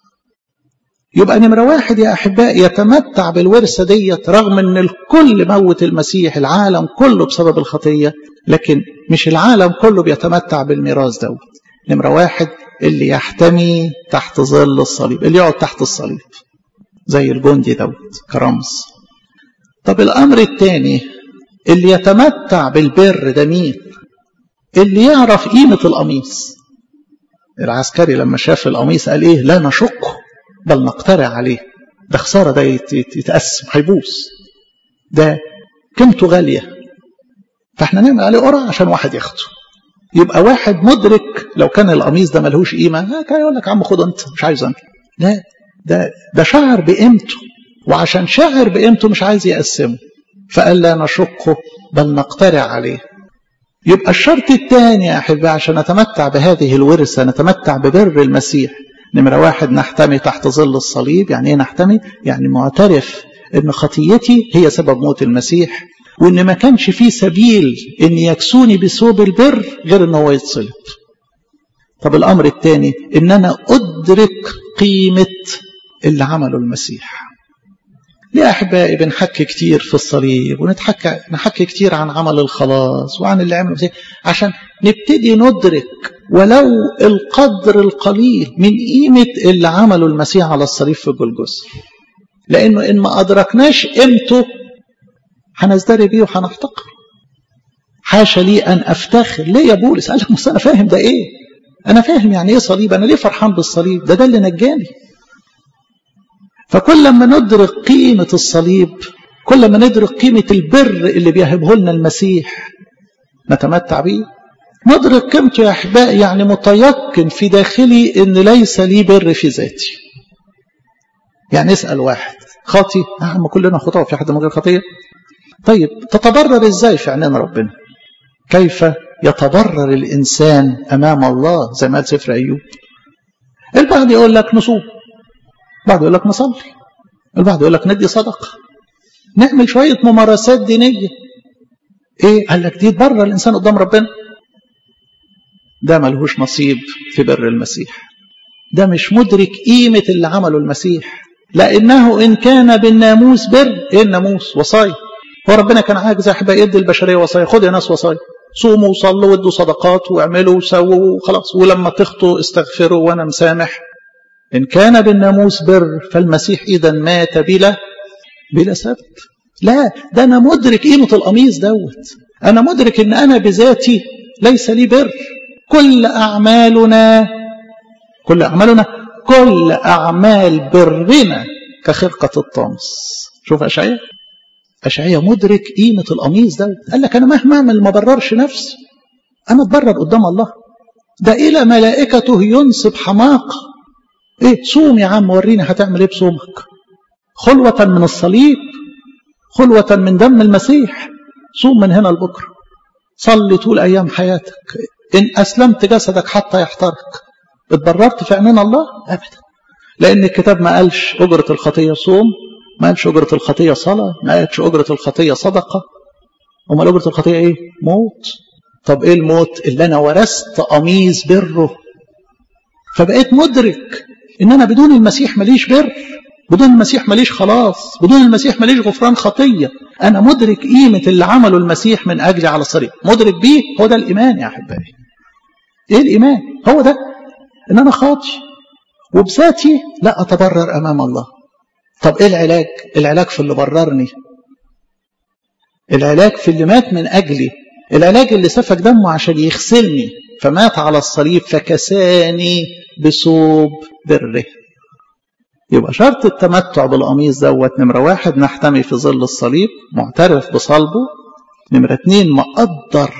يبقى نمرة واحد يا أحبائي يتمتع بالورثة ديت رغم أن الكل موت المسيح العالم كله بسبب الخطية لكن مش العالم كله بيتمتع بالميراث دوت نمرة واحد اللي يحتمي تحت ظل الصليب اللي يقعد تحت الصليب زي الجندي دوت كرمز طب الأمر الثاني اللي يتمتع بالبر ده مين اللي يعرف قيمة القميص العسكري لما شاف القميص قال ايه لا نشقه بل نقترع عليه ده خسارة ده يتقسم هيبوظ ده قيمته غالية فاحنا نعمل عليه قرعة عشان واحد ياخده يبقى واحد مدرك لو كان القميص ده ملهوش قيمة كان يقول لك عم خد انت مش عايز انا لا ده ده شعر بقيمته وعشان شعر بقيمته مش عايز يقسمه فقال لا نشقه بل نقترع عليه يبقى الشرط الثاني يا أحبائي عشان نتمتع بهذه الورثة نتمتع ببر المسيح نمرة واحد نحتمي تحت ظل الصليب يعني ايه نحتمي يعني معترف ان خطيتي هي سبب موت المسيح وان ما كانش في سبيل ان يكسوني بثوب البر غير ان هو يتصلب طب الامر الثاني ان انا ادرك قيمة اللي عمله المسيح ليه أحبائي بنحكي كتير في الصليب ونتحكى نحكي كتير عن عمل الخلاص وعن اللي عمله المسيح عشان نبتدي ندرك ولو القدر القليل من قيمة اللي عمله المسيح على الصليب في جلجثة لأنه إن ما أدركناش قيمته هنزدري بيه وهنحتقر حاشا لي أن أفتخر ليه يا بولس قال لك أنا فاهم ده إيه أنا فاهم يعني إيه صليب أنا ليه فرحان بالصليب ده ده اللي نجاني فكل ما ندرك قيمة الصليب كل ما ندرك قيمة البر اللي بيهبه لنا المسيح نتمتع به ندرك قيمته يا أحبائي يعني متيقن في داخلي إن ليس لي بر في ذاتي يعني اسأل واحد خاطي نعم كلنا خطاة في حد من غير خطية طيب تتبرر ازاي في عينين ربنا كيف يتبرر الإنسان أمام الله زي ما قال سفر أيوب البعض يقول لك نصوم البعض يقول لك نصلي البعض يقول لك ندي صدقة نعمل شوية ممارسات دينية ايه قال لك دي تبرر الإنسان قدام ربنا ده ملهوش نصيب في بر المسيح ده مش مدرك قيمة اللي عمله المسيح لأنه إن كان بالناموس بر إيه الناموس وصايا هو ربنا كان عاجز يا أحبائي يدي البشرية وصايا خد يا ناس وصايا صوموا وصلوا وادوا صدقات واعملوا وسووا وخلاص ولما تخطوا استغفروا وأنا مسامح إن كان بالناموس بر فالمسيح إذا مات بلا بلا سبب لا ده أنا مدرك قيمة القميص دوت أنا مدرك إن أنا بذاتي ليس لي بر كل أعمالنا كل أعمالنا كل أعمال برنا كخرقة الطامس شوف أشعية أشعية مدرك قيمة القميص ده قال لك أنا مهما أعمل ما بررش نفسي أنا أتبرر قدام الله ده إلى ملائكته ينصب حماقة إيه صوم يا عم وريني هتعمل إيه بصومك خلوة من الصليب خلوة من دم المسيح صوم من هنا لبكرة صلي طول أيام حياتك إن أسلمت جسدك حتى يحترق اتبررت في عينين الله أبدا لأن الكتاب ما قالش أجرة الخطية صوم ما قالش أجرة الخطية صلاة ما قالش أجرة الخطية صدقة أمال أجرة الخطية إيه موت طب إيه الموت اللي أنا ورثت قميص بره فبقيت مدرك إن أنا بدون المسيح ماليش بر بدون المسيح ماليش خلاص بدون المسيح ماليش غفران خطية أنا مدرك قيمة اللي عمله المسيح من أجلي على الصليب مدرك بيه هو ده الإيمان يا أحبائي إيه الإيمان هو ده إن أنا خاطي وبذاتي لا أتبرر أمام الله طب إيه العلاج العلاج في اللي بررني العلاج في اللي مات من أجلي العلاج اللي سفك دمه عشان يغسلني فمات على الصليب فكساني بصوب بره يبقى شرط التمتع بالقميص دوت نمرة واحد نحتمي في ظل الصليب معترف بصلبه نمرة اتنين مقدر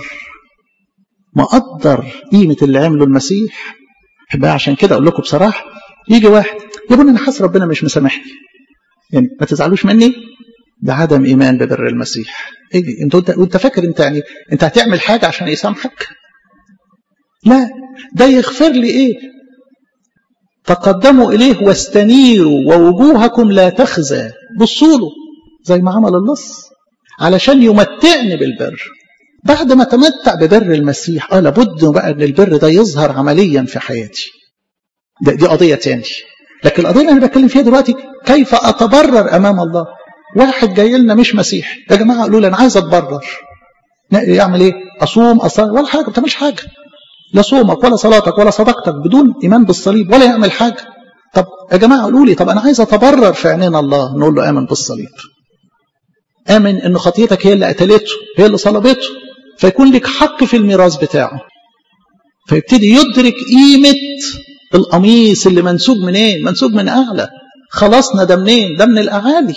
مقدر قيمة اللي عمله المسيح بقى عشان كده أقول لكم بصراحة يجي واحد يقول أنا حاسس ربنا مش مسامحني يعني ما تزعلوش مني ده عدم إيمان ببر المسيح إيه انت وانت, وانت فاكر انت يعني انت هتعمل حاجة عشان يسامحك لا ده يغفر لي ايه تقدموا إليه واستنيروا ووجوهكم لا تخزى بصوا له زي ما عمل اللص علشان يمتعني بالبر بعد ما تمتع ببر المسيح اه لابد بقى ان البر ده يظهر عمليا في حياتي ده دي قضيه تاني لكن القضيه اللي انا بتكلم فيها دلوقتي كيف اتبرر امام الله واحد جاي لنا مش مسيحي يا جماعه قالوا لي انا عايز اتبرر يعمل ايه اصوم اصلي ولا حاجه ما بتعملش حاجه لا صومك ولا صلاتك ولا صدقتك بدون ايمان بالصليب ولا يعمل حاجه طب يا جماعه قولوا لي طب انا عايز اتبرر في عينين الله نقول له امن بالصليب امن ان خطيتك هي اللي قتلته هي اللي صلبته فيكون لك حق في الميراث بتاعه فيبتدي يدرك قيمه القميص اللي منسوج منين منسوج من اعلى خلصنا ده منين ده من الاعالي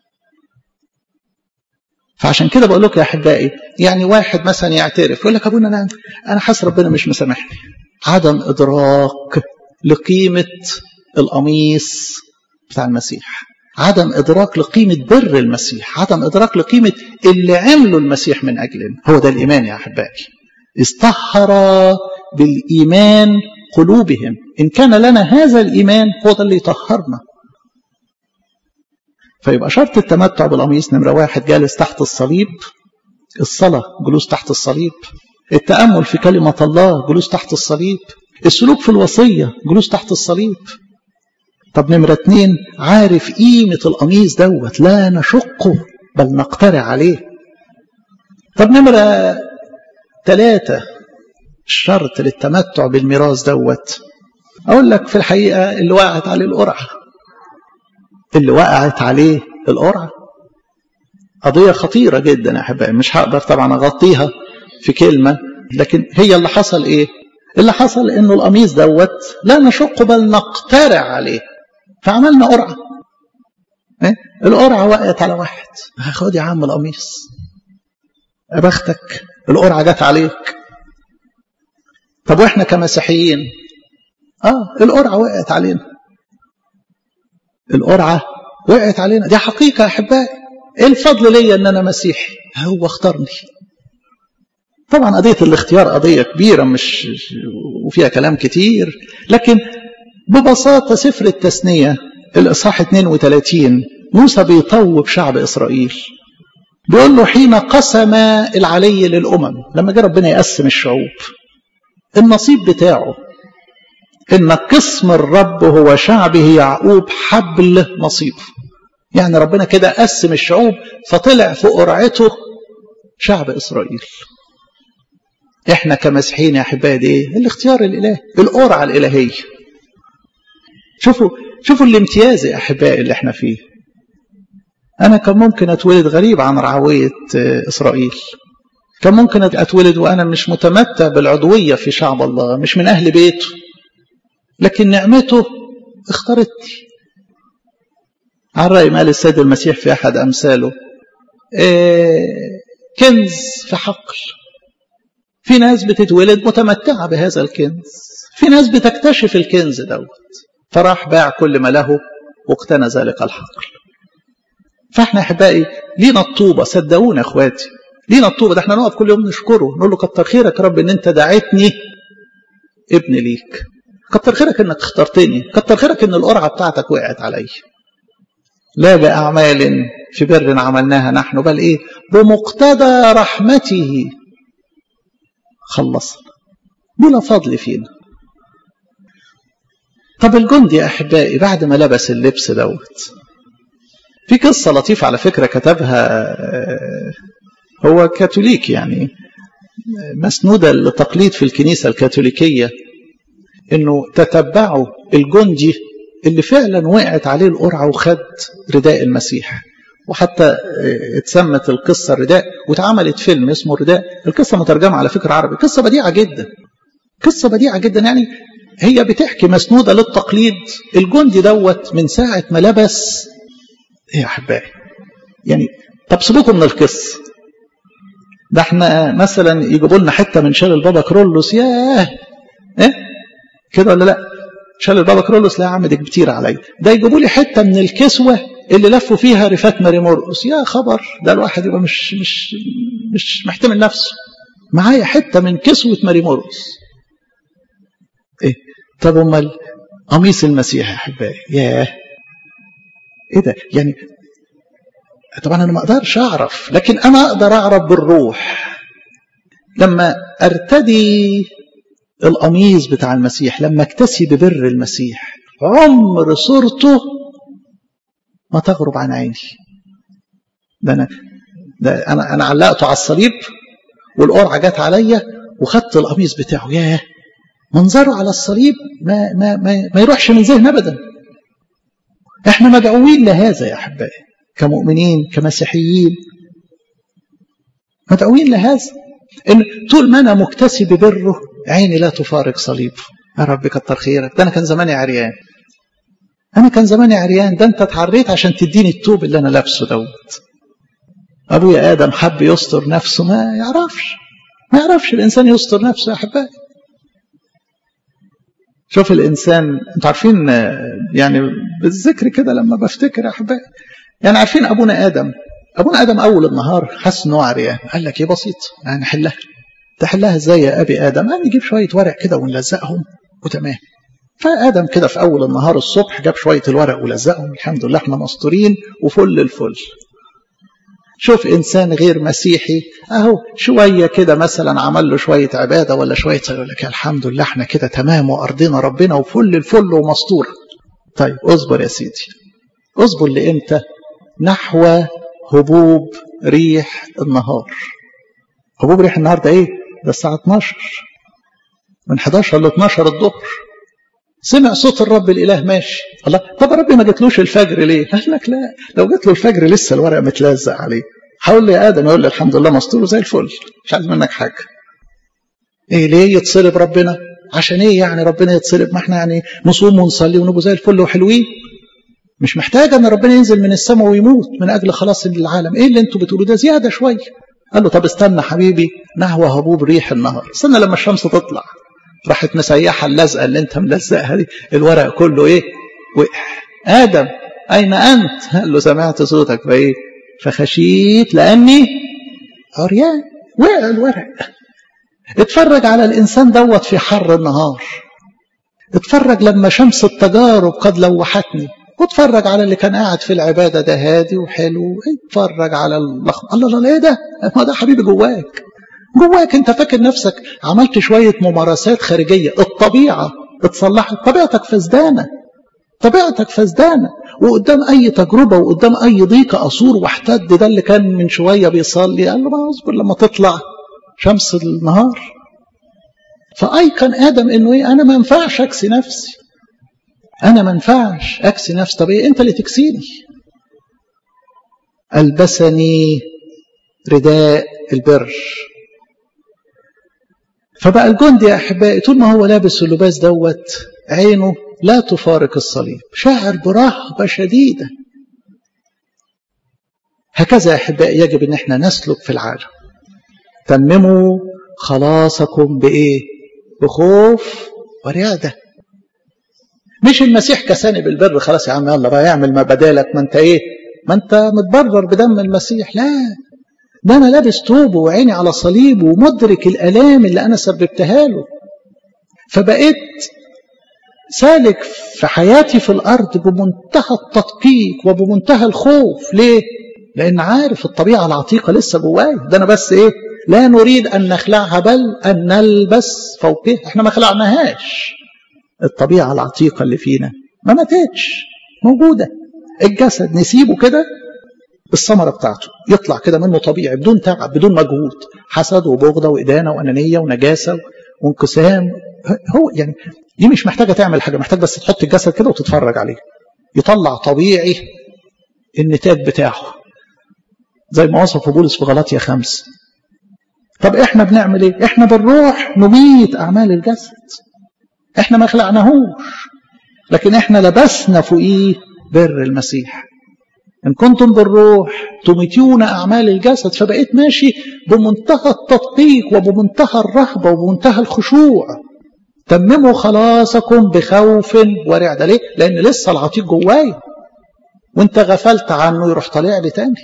فعشان كده بقول لك يا احبائي يعني واحد مثلا يعترف يقول لك ابونا انا انا حاسس ربنا مش مسامحني عدم ادراك لقيمه القميص بتاع المسيح عدم ادراك لقيمه بر المسيح عدم ادراك لقيمه اللي عمله المسيح من اجلنا هو ده الايمان يا احبائي استهر بالايمان قلوبهم ان كان لنا هذا الايمان هو ده اللي يطهرنا فيبقى شرط التمتع بالقميص نمرة واحد جالس تحت الصليب الصلاة جلوس تحت الصليب التأمل في كلمة الله جلوس تحت الصليب السلوك في الوصية جلوس تحت الصليب طب نمرة اتنين عارف قيمة القميص دوت لا نشقه بل نقترع عليه طب نمرة ثلاثة الشرط للتمتع بالميراث دوت أقول لك في الحقيقة اللي وقعت عليه القرعة اللي وقعت عليه القرعة قضية خطيرة جدا يا أحبائي مش هقدر طبعا أغطيها في كلمة لكن هي اللي حصل إيه اللي حصل إنه القميص دوت لا نشق بل نقترع عليه فعملنا قرعة إيه؟ القرعة وقعت على واحد خد يا عم القميص يا بختك القرعة جت عليك طب واحنا كمسيحيين اه القرعة وقعت علينا القرعة وقعت علينا دي حقيقة يا أحبائي إيه الفضل ليا إن أنا مسيحي هو اختارني طبعا قضية الاختيار قضية كبيرة مش وفيها كلام كتير لكن ببساطة سفر التثنية الإصحاح 32 موسى بيطوب شعب إسرائيل بيقول له حين قسم العلي للأمم لما جه ربنا يقسم الشعوب النصيب بتاعه إن قسم الرب هو شعبه يعقوب حبل نصيبه يعني ربنا كده قسم الشعوب فطلع في قرعته شعب إسرائيل احنا كمسيحيين يا احبائي ايه الاختيار الالهي القرعه الالهيه شوفوا شوفوا الامتياز يا احبائي اللي احنا فيه انا كان ممكن اتولد غريب عن رعويه اسرائيل كان ممكن اتولد وانا مش متمتع بالعضويه في شعب الله مش من اهل بيته لكن نعمته اختارتني عن رأي مال السيد المسيح في أحد أمثاله إيه كنز في حقل في ناس بتتولد متمتعة بهذا الكنز في ناس بتكتشف الكنز دوت فراح باع كل ما له واقتنى ذلك الحقل فاحنا احبائي لينا الطوبه صدقونا اخواتي لينا الطوبه ده احنا نقف كل يوم نشكره نقول له كتر خيرك يا رب ان انت دعيتني ابن ليك كتر خيرك انك اخترتني كتر خيرك ان القرعه بتاعتك وقعت علي لا باعمال في بر عملناها نحن بل ايه بمقتضى رحمته خلصنا بلا فضل فينا طب الجندي يا احبائي بعد ما لبس اللبس دوت في قصة لطيفة على فكرة كتبها هو كاثوليك يعني مسنودة لتقليد في الكنيسة الكاثوليكية انه تتبعوا الجندي اللي فعلا وقعت عليه القرعة وخد رداء المسيح وحتى اتسمت القصة الرداء واتعملت فيلم اسمه الرداء القصة مترجمة على فكرة عربي قصة بديعة جدا قصة بديعة جدا يعني هي بتحكي مسنودة للتقليد الجندي دوت من ساعة ما لبس ايه يا احبائي يعني طب سيبوكم من القصه ده احنا مثلا يجيبوا لنا حته من شال البابا كرولوس ياه ايه كده ولا لا شال البابا كرولوس لا يا عم دي كتير عليا ده يجيبوا لي حته من الكسوه اللي لفوا فيها رفات ماري مرقس يا خبر ده الواحد يبقى مش مش مش محتمل نفسه معايا حته من كسوه ماري مرقس ايه طب امال قميص المسيح يا احبائي ياه ايه ده يعني طبعا انا ما اقدرش اعرف لكن انا اقدر اعرف بالروح لما ارتدي القميص بتاع المسيح لما اكتسي ببر المسيح عمر صورته ما تغرب عن عيني ده انا ده انا انا علقته على الصليب والقرعه جت عليا وخدت القميص بتاعه ياه منظره على الصليب ما ما ما, ما يروحش من ذهن ابدا احنا مدعوين لهذا يا احبائي كمؤمنين كمسيحيين مدعوين لهذا ان طول ما انا مكتسي ببره عيني لا تفارق صليبه يا رب كتر خيرك ده انا كان زماني عريان انا كان زماني عريان ده انت اتعريت عشان تديني التوب اللي انا لابسه دوت ابويا ادم حب يستر نفسه ما يعرفش ما يعرفش الانسان يستر نفسه يا احبائي شوف الانسان انتوا عارفين يعني بالذكر كده لما بفتكر يا احبائي يعني عارفين ابونا ادم ابونا ادم اول النهار حس ان هو عريان قال لك ايه بسيط يعني نحلها تحلها ازاي يا ابي ادم قال نجيب شويه ورق كده ونلزقهم وتمام فادم كده في اول النهار الصبح جاب شويه الورق ولزقهم الحمد لله احنا مستورين وفل الفل شوف انسان غير مسيحي اهو شويه كده مثلا عمل له شويه عباده ولا شويه يقول لك الحمد لله احنا كده تمام وارضنا ربنا وفل الفل ومستوره طيب اصبر يا سيدي اصبر لامتى نحو هبوب ريح النهار هبوب ريح النهار ده ايه ده الساعه 12 من 11 ل 12 الظهر سمع صوت الرب الاله ماشي الله طب ربي ما جاتلوش الفجر ليه قال لك لا لو جات له الفجر لسه الورق متلزق عليه حاول لي يا ادم يقول لي الحمد لله مستور زي الفل مش عايز منك حاجه ايه ليه يتصلب ربنا عشان ايه يعني ربنا يتصلب ما احنا يعني نصوم ونصلي ونبقى زي الفل وحلوين مش محتاجة ان ربنا ينزل من السماء ويموت من اجل خلاص العالم ايه اللي انتوا بتقولوا ده زيادة شوية قال له طب استنى حبيبي نحو هبوب ريح النهار استنى لما الشمس تطلع راحت مسيحة اللزقة اللي انت ملزقها دي الورق كله ايه وقع ادم اين انت قال له سمعت صوتك فايه فخشيت لاني عريان وقع الورق اتفرج على الانسان دوت في حر النهار اتفرج لما شمس التجارب قد لوحتني واتفرج على اللي كان قاعد في العبادة ده هادي وحلو اتفرج على اللخم الله الله ايه ده ما ده حبيبي جواك جواك انت فاكر نفسك عملت شوية ممارسات خارجية الطبيعة اتصلحت طبيعتك فسدانة طبيعتك فسدانة وقدام أي تجربة وقدام أي ضيقة أصور واحتد ده اللي كان من شوية بيصلي قال له ما اصبر لما تطلع شمس النهار فأيقن آدم إنه إيه أنا ما ينفعش أكسي نفسي أنا ما ينفعش أكسي نفسي طب إيه أنت اللي تكسيني ألبسني رداء البر فبقى الجندي يا أحبائي طول ما هو لابس اللباس دوت عينه لا تفارق الصليب شاعر برهبة شديدة هكذا يا أحبائي يجب أن احنا نسلك في العالم تمموا خلاصكم بإيه بخوف ورعدة مش المسيح كساني بالبر خلاص يا عم يلا بقى يعمل ما بدالك ما انت ايه ما انت متبرر بدم المسيح لا ده انا لابس توبه وعيني على صليبه ومدرك الالام اللي انا سببتها له فبقيت سالك في حياتي في الارض بمنتهى التدقيق وبمنتهى الخوف ليه لان عارف الطبيعه العتيقه لسه جواي ده انا بس ايه لا نريد ان نخلعها بل ان نلبس فوقها احنا ما خلعناهاش الطبيعه العتيقه اللي فينا ما ماتتش موجوده الجسد نسيبه كده الثمره بتاعته يطلع كده منه طبيعي بدون تعب بدون مجهود حسد وبغضه وادانه وانانيه ونجاسه وانقسام هو يعني دي مش محتاجه تعمل حاجه محتاج بس تحط الجسد كده وتتفرج عليه يطلع طبيعي النتاج بتاعه زي ما وصفه بولس في غلاطيا خمسة طب احنا بنعمل ايه احنا بالروح نميت اعمال الجسد احنا ما خلعناهوش لكن احنا لبسنا فوقيه بر المسيح ان كنتم بالروح تميتون اعمال الجسد فبقيت ماشي بمنتهى التدقيق وبمنتهى الرهبه وبمنتهى الخشوع تمموا خلاصكم بخوف ورعده ليه لان لسه العتيق جوايا وانت غفلت عنه يروح طالع لي تاني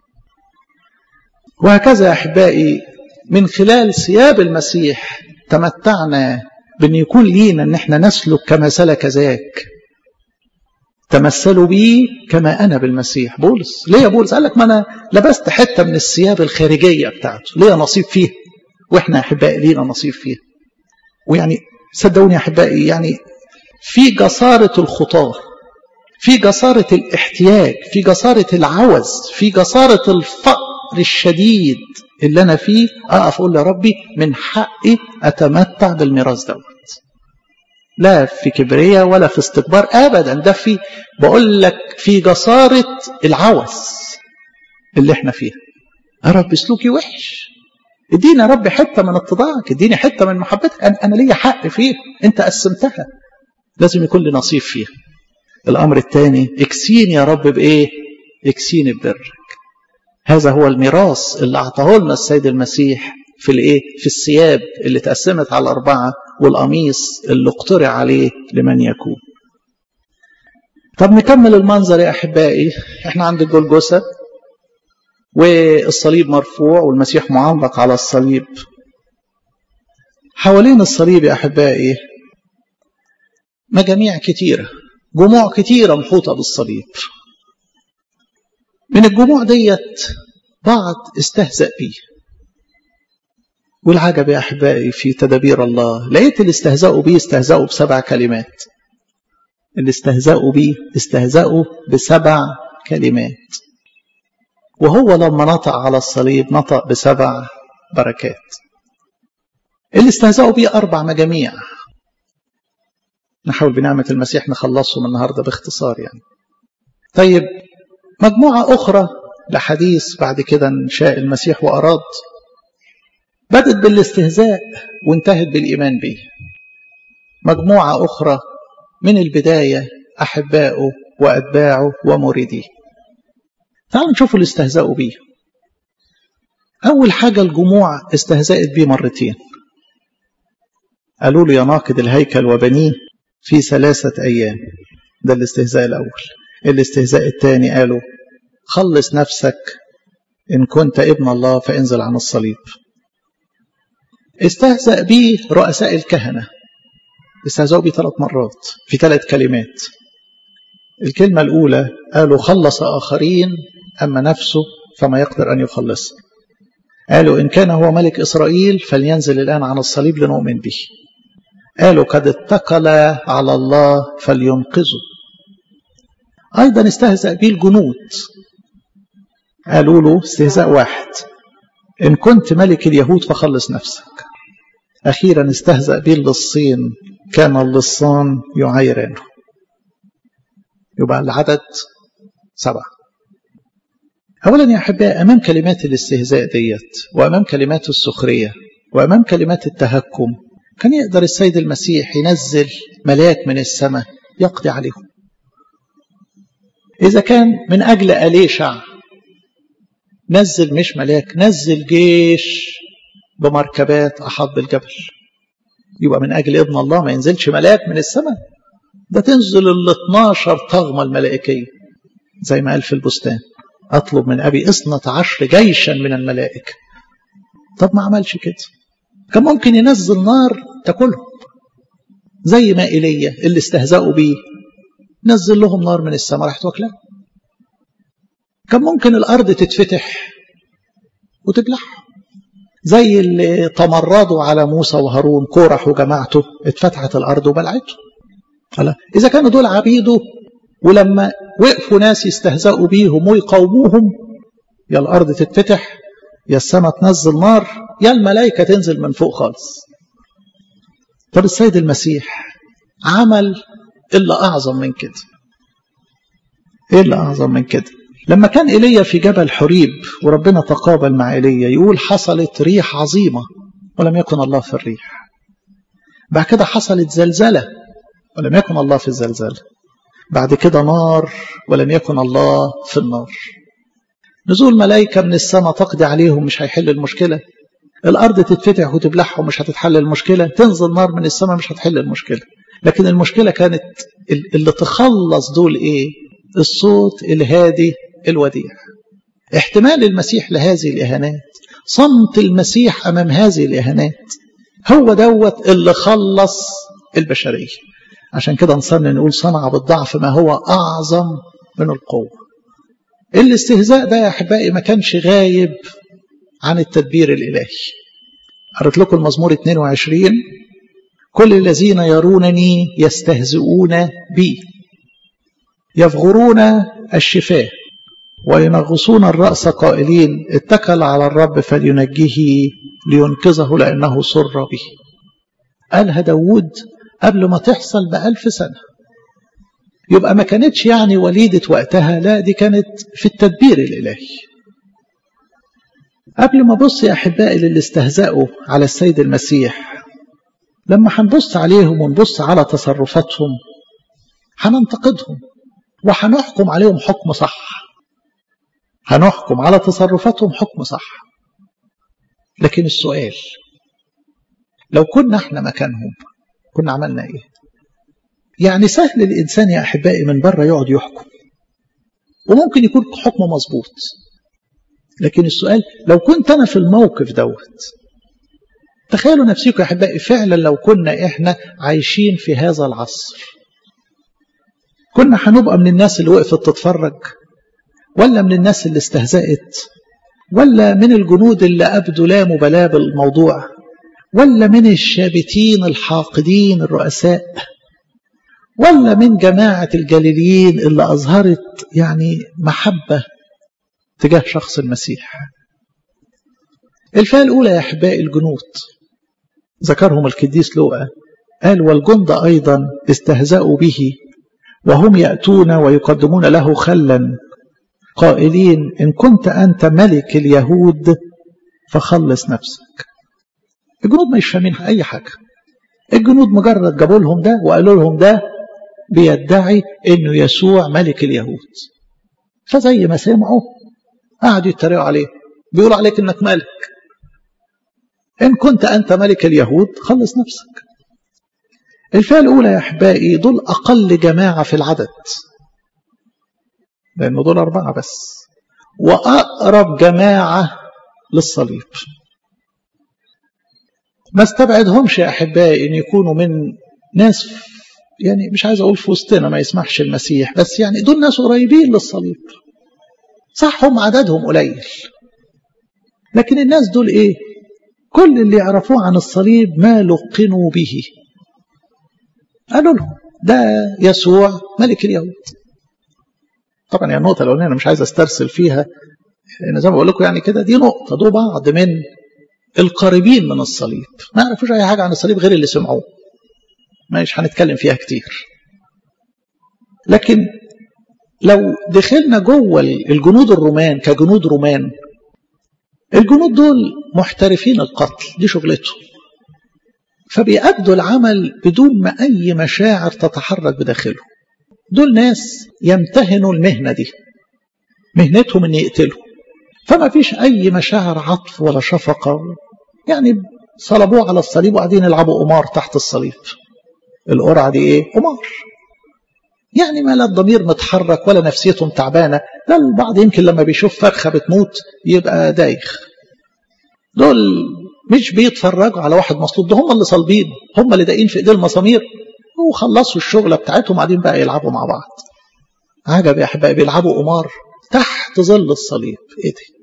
وهكذا يا احبائي من خلال ثياب المسيح تمتعنا بان يكون لينا ان احنا نسلك كما سلك ذاك تمثلوا بي كما انا بالمسيح بولس ليه يا بولس قال لك ما انا لبست حته من الثياب الخارجيه بتاعته ليا نصيب فيها واحنا يا احبائي لينا نصيب فيها ويعني صدقوني يا احبائي يعني في جساره الخطاه في جساره الاحتياج في جساره العوز في جساره الفقر الشديد اللي انا فيه اقف اقول يا ربي من حقي اتمتع بالميراث دوت لا في كبرية ولا في استكبار ابدا ده في بقول لك في جسارة العوز اللي احنا فيها يا رب سلوكي وحش اديني يا رب حتة من اتضاعك اديني حتة من محبتك انا, أنا ليا حق فيه انت قسمتها لازم يكون لي نصيب فيها الامر الثاني اكسيني يا رب بايه اكسيني ببرك هذا هو الميراث اللي اعطاه لنا السيد المسيح في الايه في الثياب اللي اتقسمت على اربعه والقميص اللي اقترع عليه لمن يكون طب نكمل المنظر يا احبائي احنا عند الجلجسه والصليب مرفوع والمسيح معلق على الصليب حوالين الصليب يا احبائي مجاميع كتيره جموع كتيره محوطه بالصليب من الجموع ديت بعض استهزأ بيه والعجب يا أحبائي في تدابير الله لقيت اللي استهزأوا بيه استهزأوا بسبع كلمات اللي استهزأوا بيه استهزأوا بسبع كلمات وهو لما نطق على الصليب نطق بسبع بركات اللي استهزأوا بيه أربع مجاميع نحاول بنعمة المسيح نخلصهم النهاردة باختصار يعني طيب مجموعة أخرى لحديث بعد كده إن شاء المسيح وأراد بدت بالاستهزاء وانتهت بالإيمان به مجموعة أخرى من البداية أحباؤه وأتباعه ومريديه تعالوا نشوف اللي استهزأوا بيه أول حاجة الجموع استهزأت بيه مرتين قالوا له يا ناقد الهيكل وبنيه في ثلاثة أيام ده الاستهزاء الأول الاستهزاء الثاني قالوا خلص نفسك إن كنت ابن الله فانزل عن الصليب استهزأ به رؤساء الكهنة استهزأوا به ثلاث مرات في ثلاث كلمات الكلمة الأولى قالوا خلص آخرين أما نفسه فما يقدر أن يخلص قالوا إن كان هو ملك إسرائيل فلينزل الآن عن الصليب لنؤمن به قالوا قد اتكل على الله فلينقذه أيضا استهزأ به الجنود قالوا له استهزاء واحد إن كنت ملك اليهود فخلص نفسك أخيرا استهزأ به اللصين كان اللصان يعايرانه يبقى العدد سبعة أولا يا أحبائي أمام كلمات الاستهزاء ديت وأمام كلمات السخرية وأمام كلمات التهكم كان يقدر السيد المسيح ينزل ملاك من السماء يقضي عليهم إذا كان من أجل أليشع نزل مش ملاك نزل جيش بمركبات أحاط بالجبل يبقى من أجل ابن الله ما ينزلش ملاك من السماء ده تنزل ال 12 طغمة الملائكية زي ما قال في البستان أطلب من أبي اثنة عشر جيشا من الملائكة طب ما عملش كده كان ممكن ينزل نار تاكلهم زي ما إيليا اللي استهزأوا بيه نزل لهم نار من السماء راح واكلها كان ممكن الأرض تتفتح وتبلعهم زي اللي تمردوا على موسى وهارون كورح وجماعته اتفتحت الأرض وبلعته قال إذا كانوا دول عبيده ولما وقفوا ناس يستهزئوا بيهم ويقاوموهم يا الأرض تتفتح يا السماء تنزل نار يا الملائكة تنزل من فوق خالص طب السيد المسيح عمل إلا أعظم من كده إيه اللي أعظم من كده لما كان إيليا في جبل حريب وربنا تقابل مع إيليا يقول حصلت ريح عظيمة ولم يكن الله في الريح بعد كده حصلت زلزلة ولم يكن الله في الزلزلة بعد كده نار ولم يكن الله في النار نزول ملائكة من السماء تقضي عليهم مش هيحل المشكلة الأرض تتفتح وتبلعهم مش هتتحل المشكلة تنزل نار من السماء مش هتحل المشكلة لكن المشكلة كانت اللي تخلص دول إيه الصوت الهادي الوديع احتمال المسيح لهذه الإهانات صمت المسيح أمام هذه الإهانات هو دوت اللي خلص البشرية عشان كده نصلي نقول صنع بالضعف ما هو أعظم من القوة الاستهزاء ده يا أحبائي ما كانش غايب عن التدبير الإلهي قرأت لكم المزمور 22 كل الذين يرونني يستهزئون بي يفغرون الشفاه وينغصون الرأس قائلين اتكل على الرب فلينجيه لينقذه لأنه سر به قالها داود قبل ما تحصل بألف سنة يبقى ما كانتش يعني وليدة وقتها لا دي كانت في التدبير الإلهي قبل ما بص يا أحبائي للي استهزأوا على السيد المسيح لما هنبص عليهم ونبص على تصرفاتهم هننتقدهم وهنحكم عليهم حكم صح هنحكم على تصرفاتهم حكم صح لكن السؤال لو كنا احنا مكانهم كنا عملنا ايه يعني سهل الانسان يا احبائي من بره يقعد يحكم وممكن يكون حكمه مظبوط لكن السؤال لو كنت انا في الموقف دوت تخيلوا نفسكم يا احبائي فعلا لو كنا احنا عايشين في هذا العصر كنا هنبقى من الناس اللي وقفت تتفرج ولا من الناس اللي استهزأت ولا من الجنود اللي أبدوا لا مبالاة بالموضوع ولا من الشابتين الحاقدين الرؤساء ولا من جماعة الجليليين اللي أظهرت يعني محبة تجاه شخص المسيح الفئة الأولى يا أحبائي الجنود ذكرهم القديس لوقا قال والجند أيضا استهزأوا به وهم يأتون ويقدمون له خلا قائلين إن كنت أنت ملك اليهود فخلص نفسك الجنود ما يفهمين أي حاجة الجنود مجرد جابوا لهم ده وقالوا لهم ده بيدعي انه يسوع ملك اليهود فزي ما سمعوا قعدوا يتريقوا عليه بيقولوا عليك انك ملك ان كنت انت ملك اليهود خلص نفسك الفئه الاولى يا احبائي دول اقل جماعه في العدد لانه دول اربعه بس واقرب جماعه للصليب ما استبعدهمش يا احبائي ان يكونوا من ناس يعني مش عايز اقول في وسطنا ما يسمحش المسيح بس يعني دول ناس قريبين للصليب صح هم عددهم قليل لكن الناس دول ايه كل اللي يعرفوه عن الصليب ما لقنوا به قالوا لهم ده يسوع ملك اليهود طبعا يعني النقطه الاولانيه انا مش عايز استرسل فيها لان زي ما بقول لكم يعني كده دي نقطه دول بعض من القريبين من الصليب ما يعرفوش اي حاجه عن الصليب غير اللي سمعوه مش هنتكلم فيها كتير لكن لو دخلنا جوه الجنود الرومان كجنود رومان الجنود دول محترفين القتل دي شغلتهم فبيأدوا العمل بدون ما أي مشاعر تتحرك بداخله دول ناس يمتهنوا المهنة دي مهنتهم ان يقتلوا فما فيش أي مشاعر عطف ولا شفقة يعني صلبوه على الصليب وقاعدين يلعبوا قمار تحت الصليب القرعة دي ايه قمار يعني ما لا الضمير متحرك ولا نفسيتهم تعبانة لا البعض يمكن لما بيشوف فرخة بتموت يبقى دايخ دول مش بيتفرجوا على واحد مصلوب ده هم اللي صلبين هم اللي داقين في ايديه المسامير وخلصوا الشغلة بتاعتهم قاعدين بقى يلعبوا مع بعض عجب يا احبائي بيلعبوا قمار تحت ظل الصليب ايه ده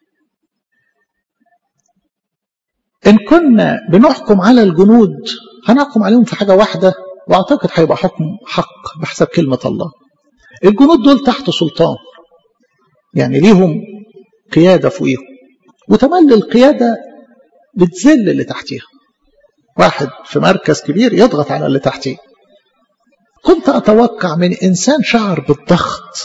ان كنا بنحكم على الجنود هنحكم عليهم في حاجة واحدة واعتقد هيبقى حكم حق بحسب كلمة الله الجنود دول تحت سلطان يعني ليهم قيادة فوقيهم وتملي القيادة بتذل اللي تحتيها واحد في مركز كبير يضغط على اللي تحتيه كنت أتوقع من إنسان شعر بالضغط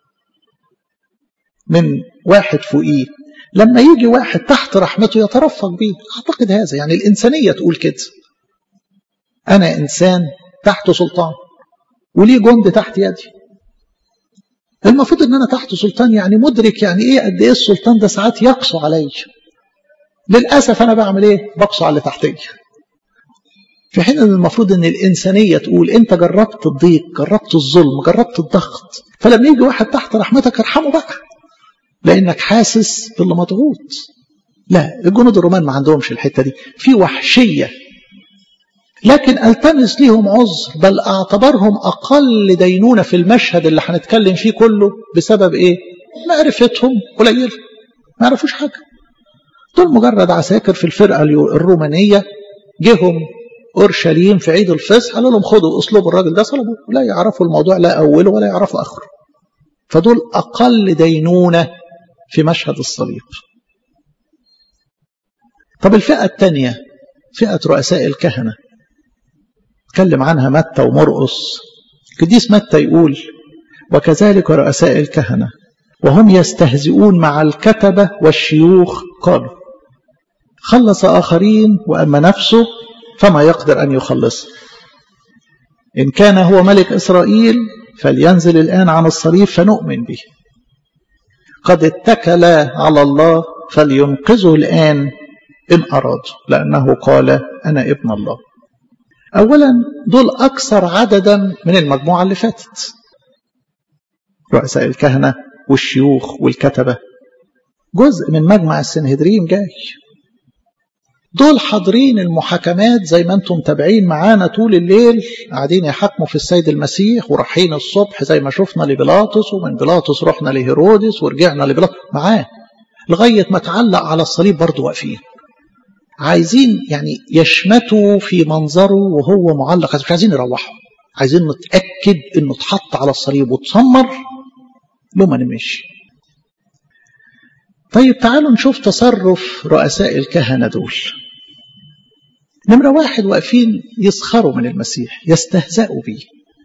من واحد فوقيه لما يجي واحد تحت رحمته يترفق بيه أعتقد هذا يعني الإنسانية تقول كده أنا إنسان تحت سلطان وليه جند تحت يدي المفروض ان انا تحت سلطان يعني مدرك يعني ايه قد ايه السلطان ده ساعات يقسو عليا للاسف انا بعمل ايه بقسو على اللي تحتي في حين ان المفروض ان الانسانيه تقول انت جربت الضيق جربت الظلم جربت الضغط فلما يجي واحد تحت رحمتك ارحمه بقى لانك حاسس باللي مضغوط لا الجنود الرومان ما عندهمش الحته دي في وحشيه لكن التمس لهم عذر بل اعتبرهم اقل دينونه في المشهد اللي هنتكلم فيه كله بسبب ايه معرفتهم قليله ما يعرفوش حاجه دول مجرد عساكر في الفرقه الرومانيه جهم اورشليم في عيد الفصح قالوا لهم خدوا اسلوب الراجل ده صلبوه لا يعرفوا الموضوع لا اوله ولا يعرفوا اخره فدول اقل دينونه في مشهد الصليب طب الفئه الثانيه فئه رؤساء الكهنه اتكلم عنها متى ومرقس قديس متى يقول وكذلك رؤساء الكهنة وهم يستهزئون مع الكتبة والشيوخ قالوا خلص آخرين وأما نفسه فما يقدر أن يخلصه إن كان هو ملك إسرائيل فلينزل الآن عن الصليب فنؤمن به قد اتكل على الله فلينقذه الآن إن أراد لأنه قال أنا ابن الله أولا دول أكثر عددا من المجموعة اللي فاتت رؤساء الكهنة والشيوخ والكتبة جزء من مجمع السنهدرين جاي دول حاضرين المحاكمات زي ما انتم متابعين معانا طول الليل قاعدين يحاكموا في السيد المسيح ورايحين الصبح زي ما شفنا لبيلاطس ومن بيلاطس رحنا لهيرودس ورجعنا لبيلاطس معاه لغايه ما تعلق على الصليب برضه واقفين عايزين يعني يشمتوا في منظره وهو معلق مش عايزين يروحوا عايزين نتأكد انه اتحط على الصليب واتسمر له ما نمشي طيب تعالوا نشوف تصرف رؤساء الكهنة دول نمرة واحد واقفين يسخروا من المسيح يستهزأوا به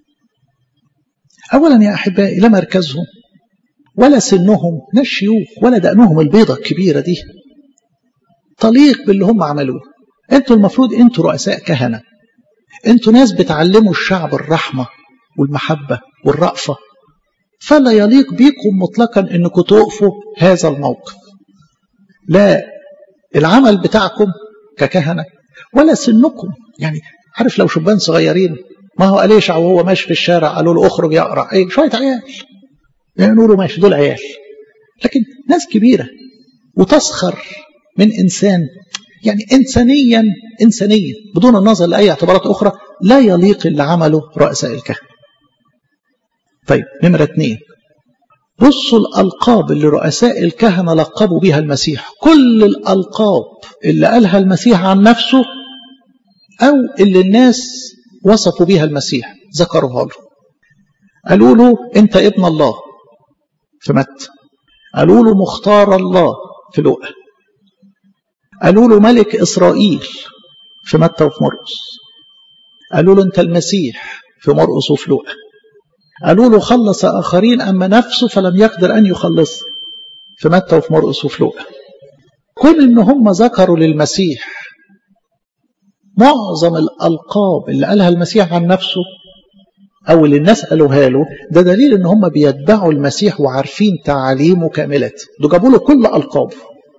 أولا يا أحبائي لا مركزهم ولا سنهم لا الشيوخ ولا دقنهم البيضة الكبيرة دي تليق باللي هم عملوه انتوا المفروض انتوا رؤساء كهنة انتوا ناس بتعلموا الشعب الرحمة والمحبة والرأفة فلا يليق بيكم مطلقا انكم توقفوا هذا الموقف لا العمل بتاعكم ككهنة ولا سنكم يعني عارف لو شبان صغيرين ما هو أليشع وهو ماشي في الشارع قالوا له اخرج يقرأ ايه شوية عيال يعني نقولوا ماشي دول عيال لكن ناس كبيرة وتسخر من إنسان يعني إنسانيا إنسانيا بدون النظر لأي اعتبارات أخرى لا يليق اللي عمله رؤساء الكهنة طيب نمرة اثنين بصوا الألقاب اللي رؤساء الكهنة لقبوا بها المسيح كل الألقاب اللي قالها المسيح عن نفسه أو اللي الناس وصفوا بها المسيح ذكروها له قالوا له أنت ابن الله في متى قالوا له مختار الله في لؤى قالوا له ملك إسرائيل في متى وفي مرقس قالوا له أنت المسيح في مرقس وفي لؤى قالوا له خلص آخرين أما نفسه فلم يقدر أن يخلص في متى وفي مرقس وفي لؤى كل إن هم ذكروا للمسيح معظم الألقاب اللي قالها المسيح عن نفسه أو اللي الناس قالوها له ده دليل إن هم بيتبعوا المسيح وعارفين تعاليمه كاملة ده جابوا له كل ألقابه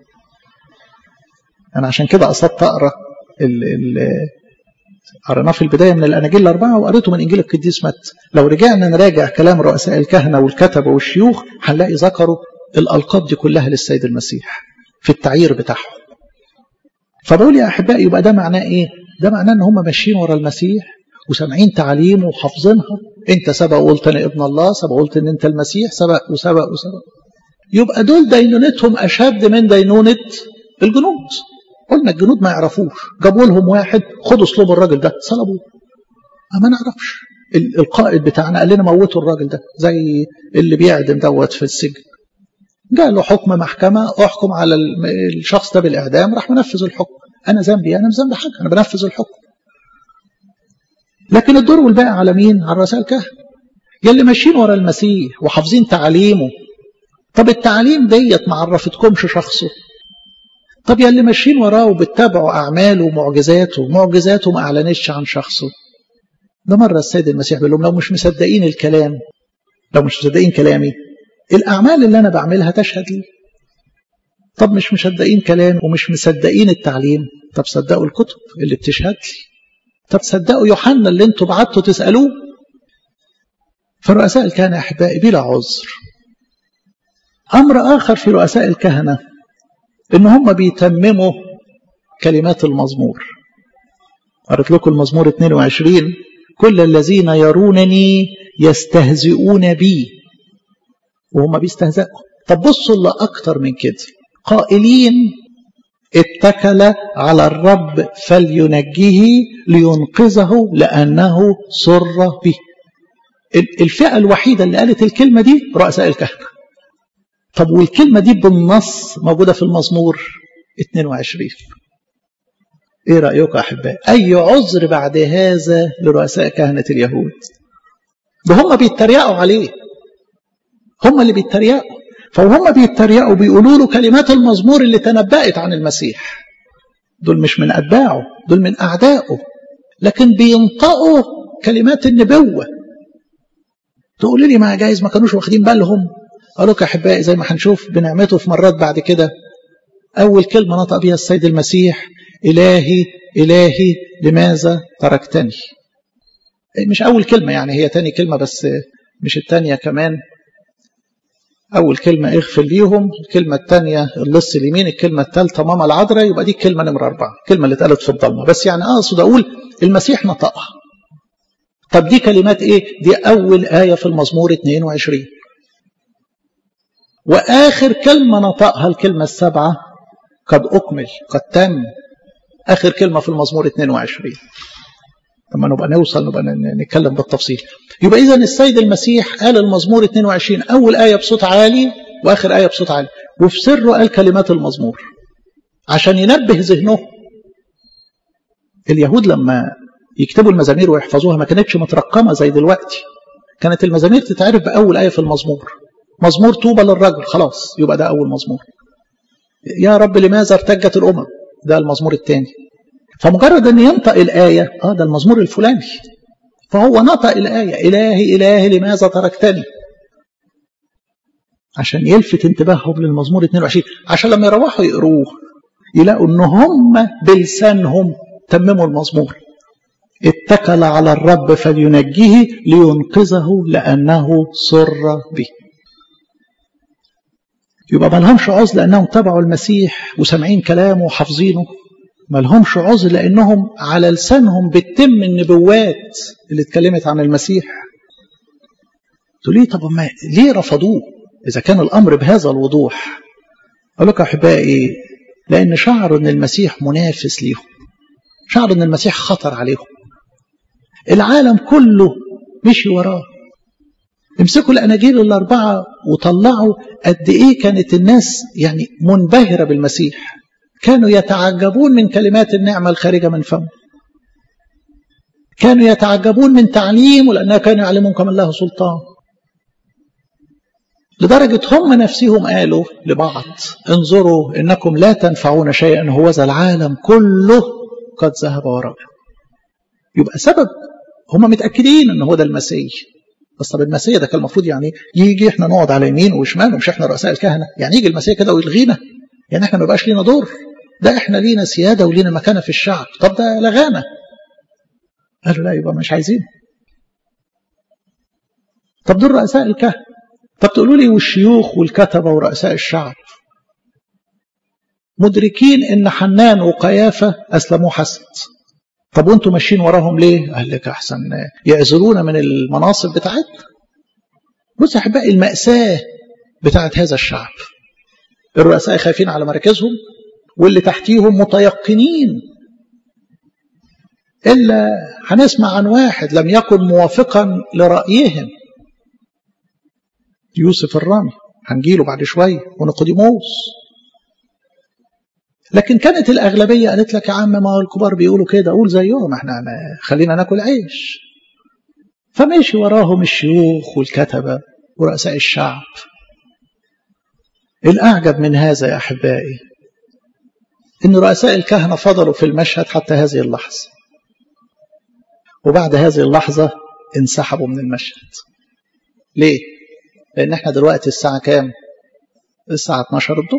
أنا عشان كده قصدت أقرأ قريناه في البداية من الأناجيل الأربعة وقريته من إنجيل القديس متى لو رجعنا نراجع كلام رؤساء الكهنة والكتبة والشيوخ هنلاقي ذكروا الألقاب دي كلها للسيد المسيح في التعيير بتاعهم فبقول يا أحبائي يبقى ده معناه إيه؟ ده معناه إن هم ماشيين ورا المسيح وسامعين تعليمه وحافظينها أنت سبق وقلت أنا ابن الله سبق وقلت إن أنت المسيح سبق وسبق وسبق يبقى دول دينونتهم أشد من دينونة الجنود قلنا الجنود ما يعرفوش جابوا لهم واحد خدوا اسلوب الراجل ده صلبوه ما نعرفش القائد بتاعنا قال لنا موتوا الراجل ده زي اللي بيعدم دوت في السجن جاء له حكم محكمة احكم على الشخص ده بالإعدام راح منفذ الحكم أنا ذنبي أنا مش ذنبي حاجة أنا بنفذ الحكم لكن الدور والباقي على مين؟ على الرسائل الكهنة يلي ماشيين ورا المسيح وحافظين تعاليمه طب التعاليم ديت ما عرفتكمش شخصه طب يا اللي ماشيين وراه وبتتابعوا أعماله ومعجزاته معجزاته ما أعلنتش عن شخصه ده مرة السيد المسيح بيقول لهم لو مش مصدقين الكلام لو مش مصدقين كلامي الأعمال اللي أنا بعملها تشهد لي طب مش مصدقين كلام ومش مصدقين التعليم طب صدقوا الكتب اللي بتشهد لي طب صدقوا يوحنا اللي انتوا بعتوا تسألوه فرؤساء الكهنة أحبائي بلا عذر أمر آخر في رؤساء الكهنة إن هم بيتمموا كلمات المزمور قرأت لكم المزمور 22 كل الذين يرونني يستهزئون بي وهم بيستهزئوا طب بصوا اللي أكتر من كده قائلين اتكل على الرب فلينجيه لينقذه لأنه سر به الفئة الوحيدة اللي قالت الكلمة دي رؤساء الكهنة طب والكلمة دي بالنص موجودة في المزمور 22 ايه رأيكم أحبائي أي عذر بعد هذا لرؤساء كهنة اليهود ده هم بيتريقوا عليه هم اللي بيتريقوا فهم بيتريقوا بيقولوا له كلمات المزمور اللي تنبأت عن المسيح دول مش من أتباعه دول من أعدائه لكن بينطقوا كلمات النبوة تقول لي ما جايز ما كانوش واخدين بالهم قالوا لك أحبائي زي ما هنشوف بنعمته في مرات بعد كده أول كلمة نطق بها السيد المسيح إلهي إلهي لماذا تركتني مش أول كلمة يعني هي تاني كلمة بس مش التانية كمان أول كلمة اغفر ليهم الكلمة الثانية اللص اليمين الكلمة الثالثة ماما العذراء يبقى دي الكلمة نمرة أربعة الكلمة اللي اتقالت في الضلمة بس يعني أقصد أقول المسيح نطقها طب دي كلمات إيه؟ دي أول آية في المزمور 22 وآخر كلمة نطقها الكلمة السبعة قد أكمل قد تم آخر كلمة في المزمور 22 لما نبقى نوصل نبقى نتكلم بالتفصيل يبقى إذا السيد المسيح قال المزمور 22 أول آية بصوت عالي وآخر آية بصوت عالي وفي سره قال كلمات المزمور عشان ينبه ذهنه اليهود لما يكتبوا المزامير ويحفظوها ما كانتش مترقمة زي دلوقتي كانت المزامير تتعرف بأول آية في المزمور مزمور طوبى للرجل خلاص يبقى ده أول مزمور يا رب لماذا ارتجت الأمم ده المزمور الثاني فمجرد أن ينطق الآية آه ده المزمور الفلاني فهو نطق الآية إلهي إلهي لماذا تركتني عشان يلفت انتباههم للمزمور 22 عشان لما يروحوا يقروه يلاقوا ان هم بلسانهم تمموا المزمور اتكل على الرب فلينجيه لينقذه لأنه سر به يبقى ما لهمش عذر لأنهم تبعوا المسيح وسامعين كلامه وحافظينه ما لهمش عذر لأنهم على لسانهم بتتم النبوات اللي اتكلمت عن المسيح تقول ليه طب ما ليه رفضوه إذا كان الأمر بهذا الوضوح أقول لك أحبائي لأن شعروا أن المسيح منافس ليهم شعروا أن المسيح خطر عليهم العالم كله مشي وراه امسكوا الأناجيل الأربعة وطلعوا قد إيه كانت الناس يعني منبهرة بالمسيح كانوا يتعجبون من كلمات النعمة الخارجة من فمه كانوا يتعجبون من تعليمه لأنها كانوا يعلمون كما الله سلطان لدرجة هم نفسهم قالوا لبعض انظروا إنكم لا تنفعون شيئا هو ذا العالم كله قد ذهب وراءه يبقى سبب هم متأكدين ان هو ده المسيح بس طب المسيح ده كان المفروض يعني يجي احنا نقعد على يمين وشمال ومش احنا رؤساء الكهنة يعني يجي المسيح كده ويلغينا يعني احنا ما يبقاش لينا دور ده احنا لينا سيادة ولينا مكانة في الشعب طب ده لغانا قالوا لا يبقى مش عايزين طب دول رؤساء الكهنة طب تقولوا لي والشيوخ والكتبة ورؤساء الشعب مدركين ان حنان وقيافة اسلموه حسد طب وانتم ماشيين وراهم ليه قال لك احسن يعزلونا من المناصب بتاعتنا بص يا احبائي المأساة بتاعت هذا الشعب الرؤساء خايفين على مراكزهم واللي تحتيهم متيقنين إلا هنسمع عن واحد لم يكن موافقا لرأيهم يوسف الرامي هنجيله بعد شوية ونقوديموس لكن كانت الأغلبية قالت لك يا عم ما الكبار بيقولوا كده قول زيهم احنا خلينا ناكل عيش فماشي وراهم الشيوخ والكتبة ورؤساء الشعب الأعجب من هذا يا أحبائي إن رؤساء الكهنة فضلوا في المشهد حتى هذه اللحظة وبعد هذه اللحظة انسحبوا من المشهد ليه؟ لأن احنا دلوقتي الساعة كام؟ الساعة 12 الظهر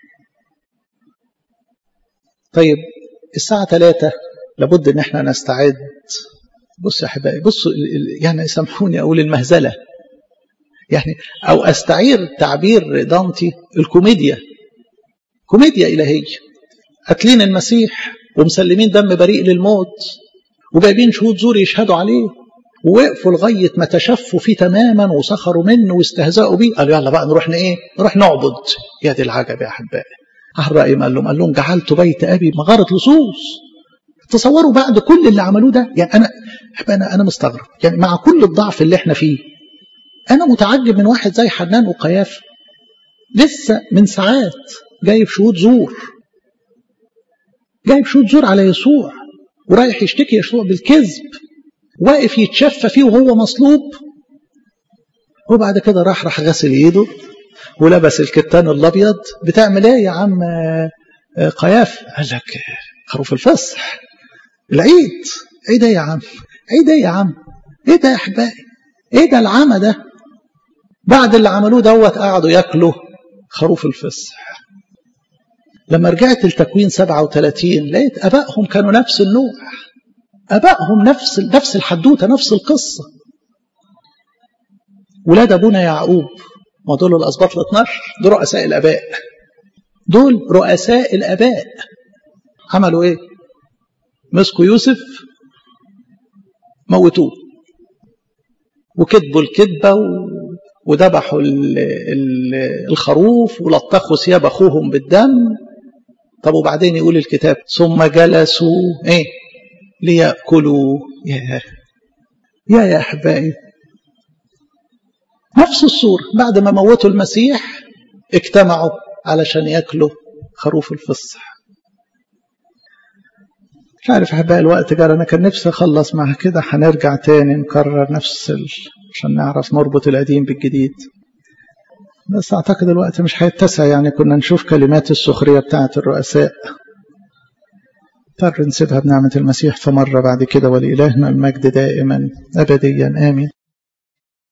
طيب الساعة 3 لابد ان احنا نستعد بص يا احبائي بصوا يعني سامحوني اقول المهزله يعني او استعير تعبير دانتي الكوميديا كوميديا الهيه قاتلين المسيح ومسلمين دم بريء للموت وجايبين شهود زور يشهدوا عليه ووقفوا لغايه ما تشفوا فيه تماما وسخروا منه واستهزأوا بيه قالوا يلا بقى نروح ايه نروح نعبد يا دي العجب يا احبائي الرأي قال لهم قال لهم جعلت بيت ابي مغاره لصوص تصوروا بعد كل اللي عملوه ده يعني انا انا انا مستغرب يعني مع كل الضعف اللي احنا فيه انا متعجب من واحد زي حنان وقياف لسه من ساعات جايب شهود زور جايب شهود زور على يسوع ورايح يشتكي يسوع بالكذب واقف يتشفى فيه وهو مصلوب وبعد كده راح راح غسل ايده ولبس الكتان الابيض بتعمل ايه يا عم قياف قال لك خروف الفصح العيد ايه ده يا عم ايه ده يا عم ايه ده يا احبائي ايه ده العمى ده بعد اللي عملوه دوت قعدوا ياكلوا خروف الفصح لما رجعت لتكوين 37 لقيت ابائهم كانوا نفس النوع ابائهم نفس نفس الحدوته نفس القصه ولاد ابونا يعقوب ما دول الاسباط ال 12 دول رؤساء الاباء دول رؤساء الاباء عملوا ايه مسكوا يوسف موتوه وكتبوا الكذبه وذبحوا الخروف ولطخوا ثياب اخوهم بالدم طب وبعدين يقول الكتاب ثم جلسوا ايه ليأكلوا يا يا يا احبائي نفس الصورة بعد ما موتوا المسيح اجتمعوا علشان ياكلوا خروف الفصح مش عارف احبائي الوقت جرى انا كان نفسي اخلص مع كده هنرجع تاني نكرر نفس ال... عشان نعرف نربط القديم بالجديد بس اعتقد الوقت مش هيتسع يعني كنا نشوف كلمات السخريه بتاعه الرؤساء اضطر نسيبها بنعمه المسيح في مره بعد كده ولالهنا المجد دائما ابديا امين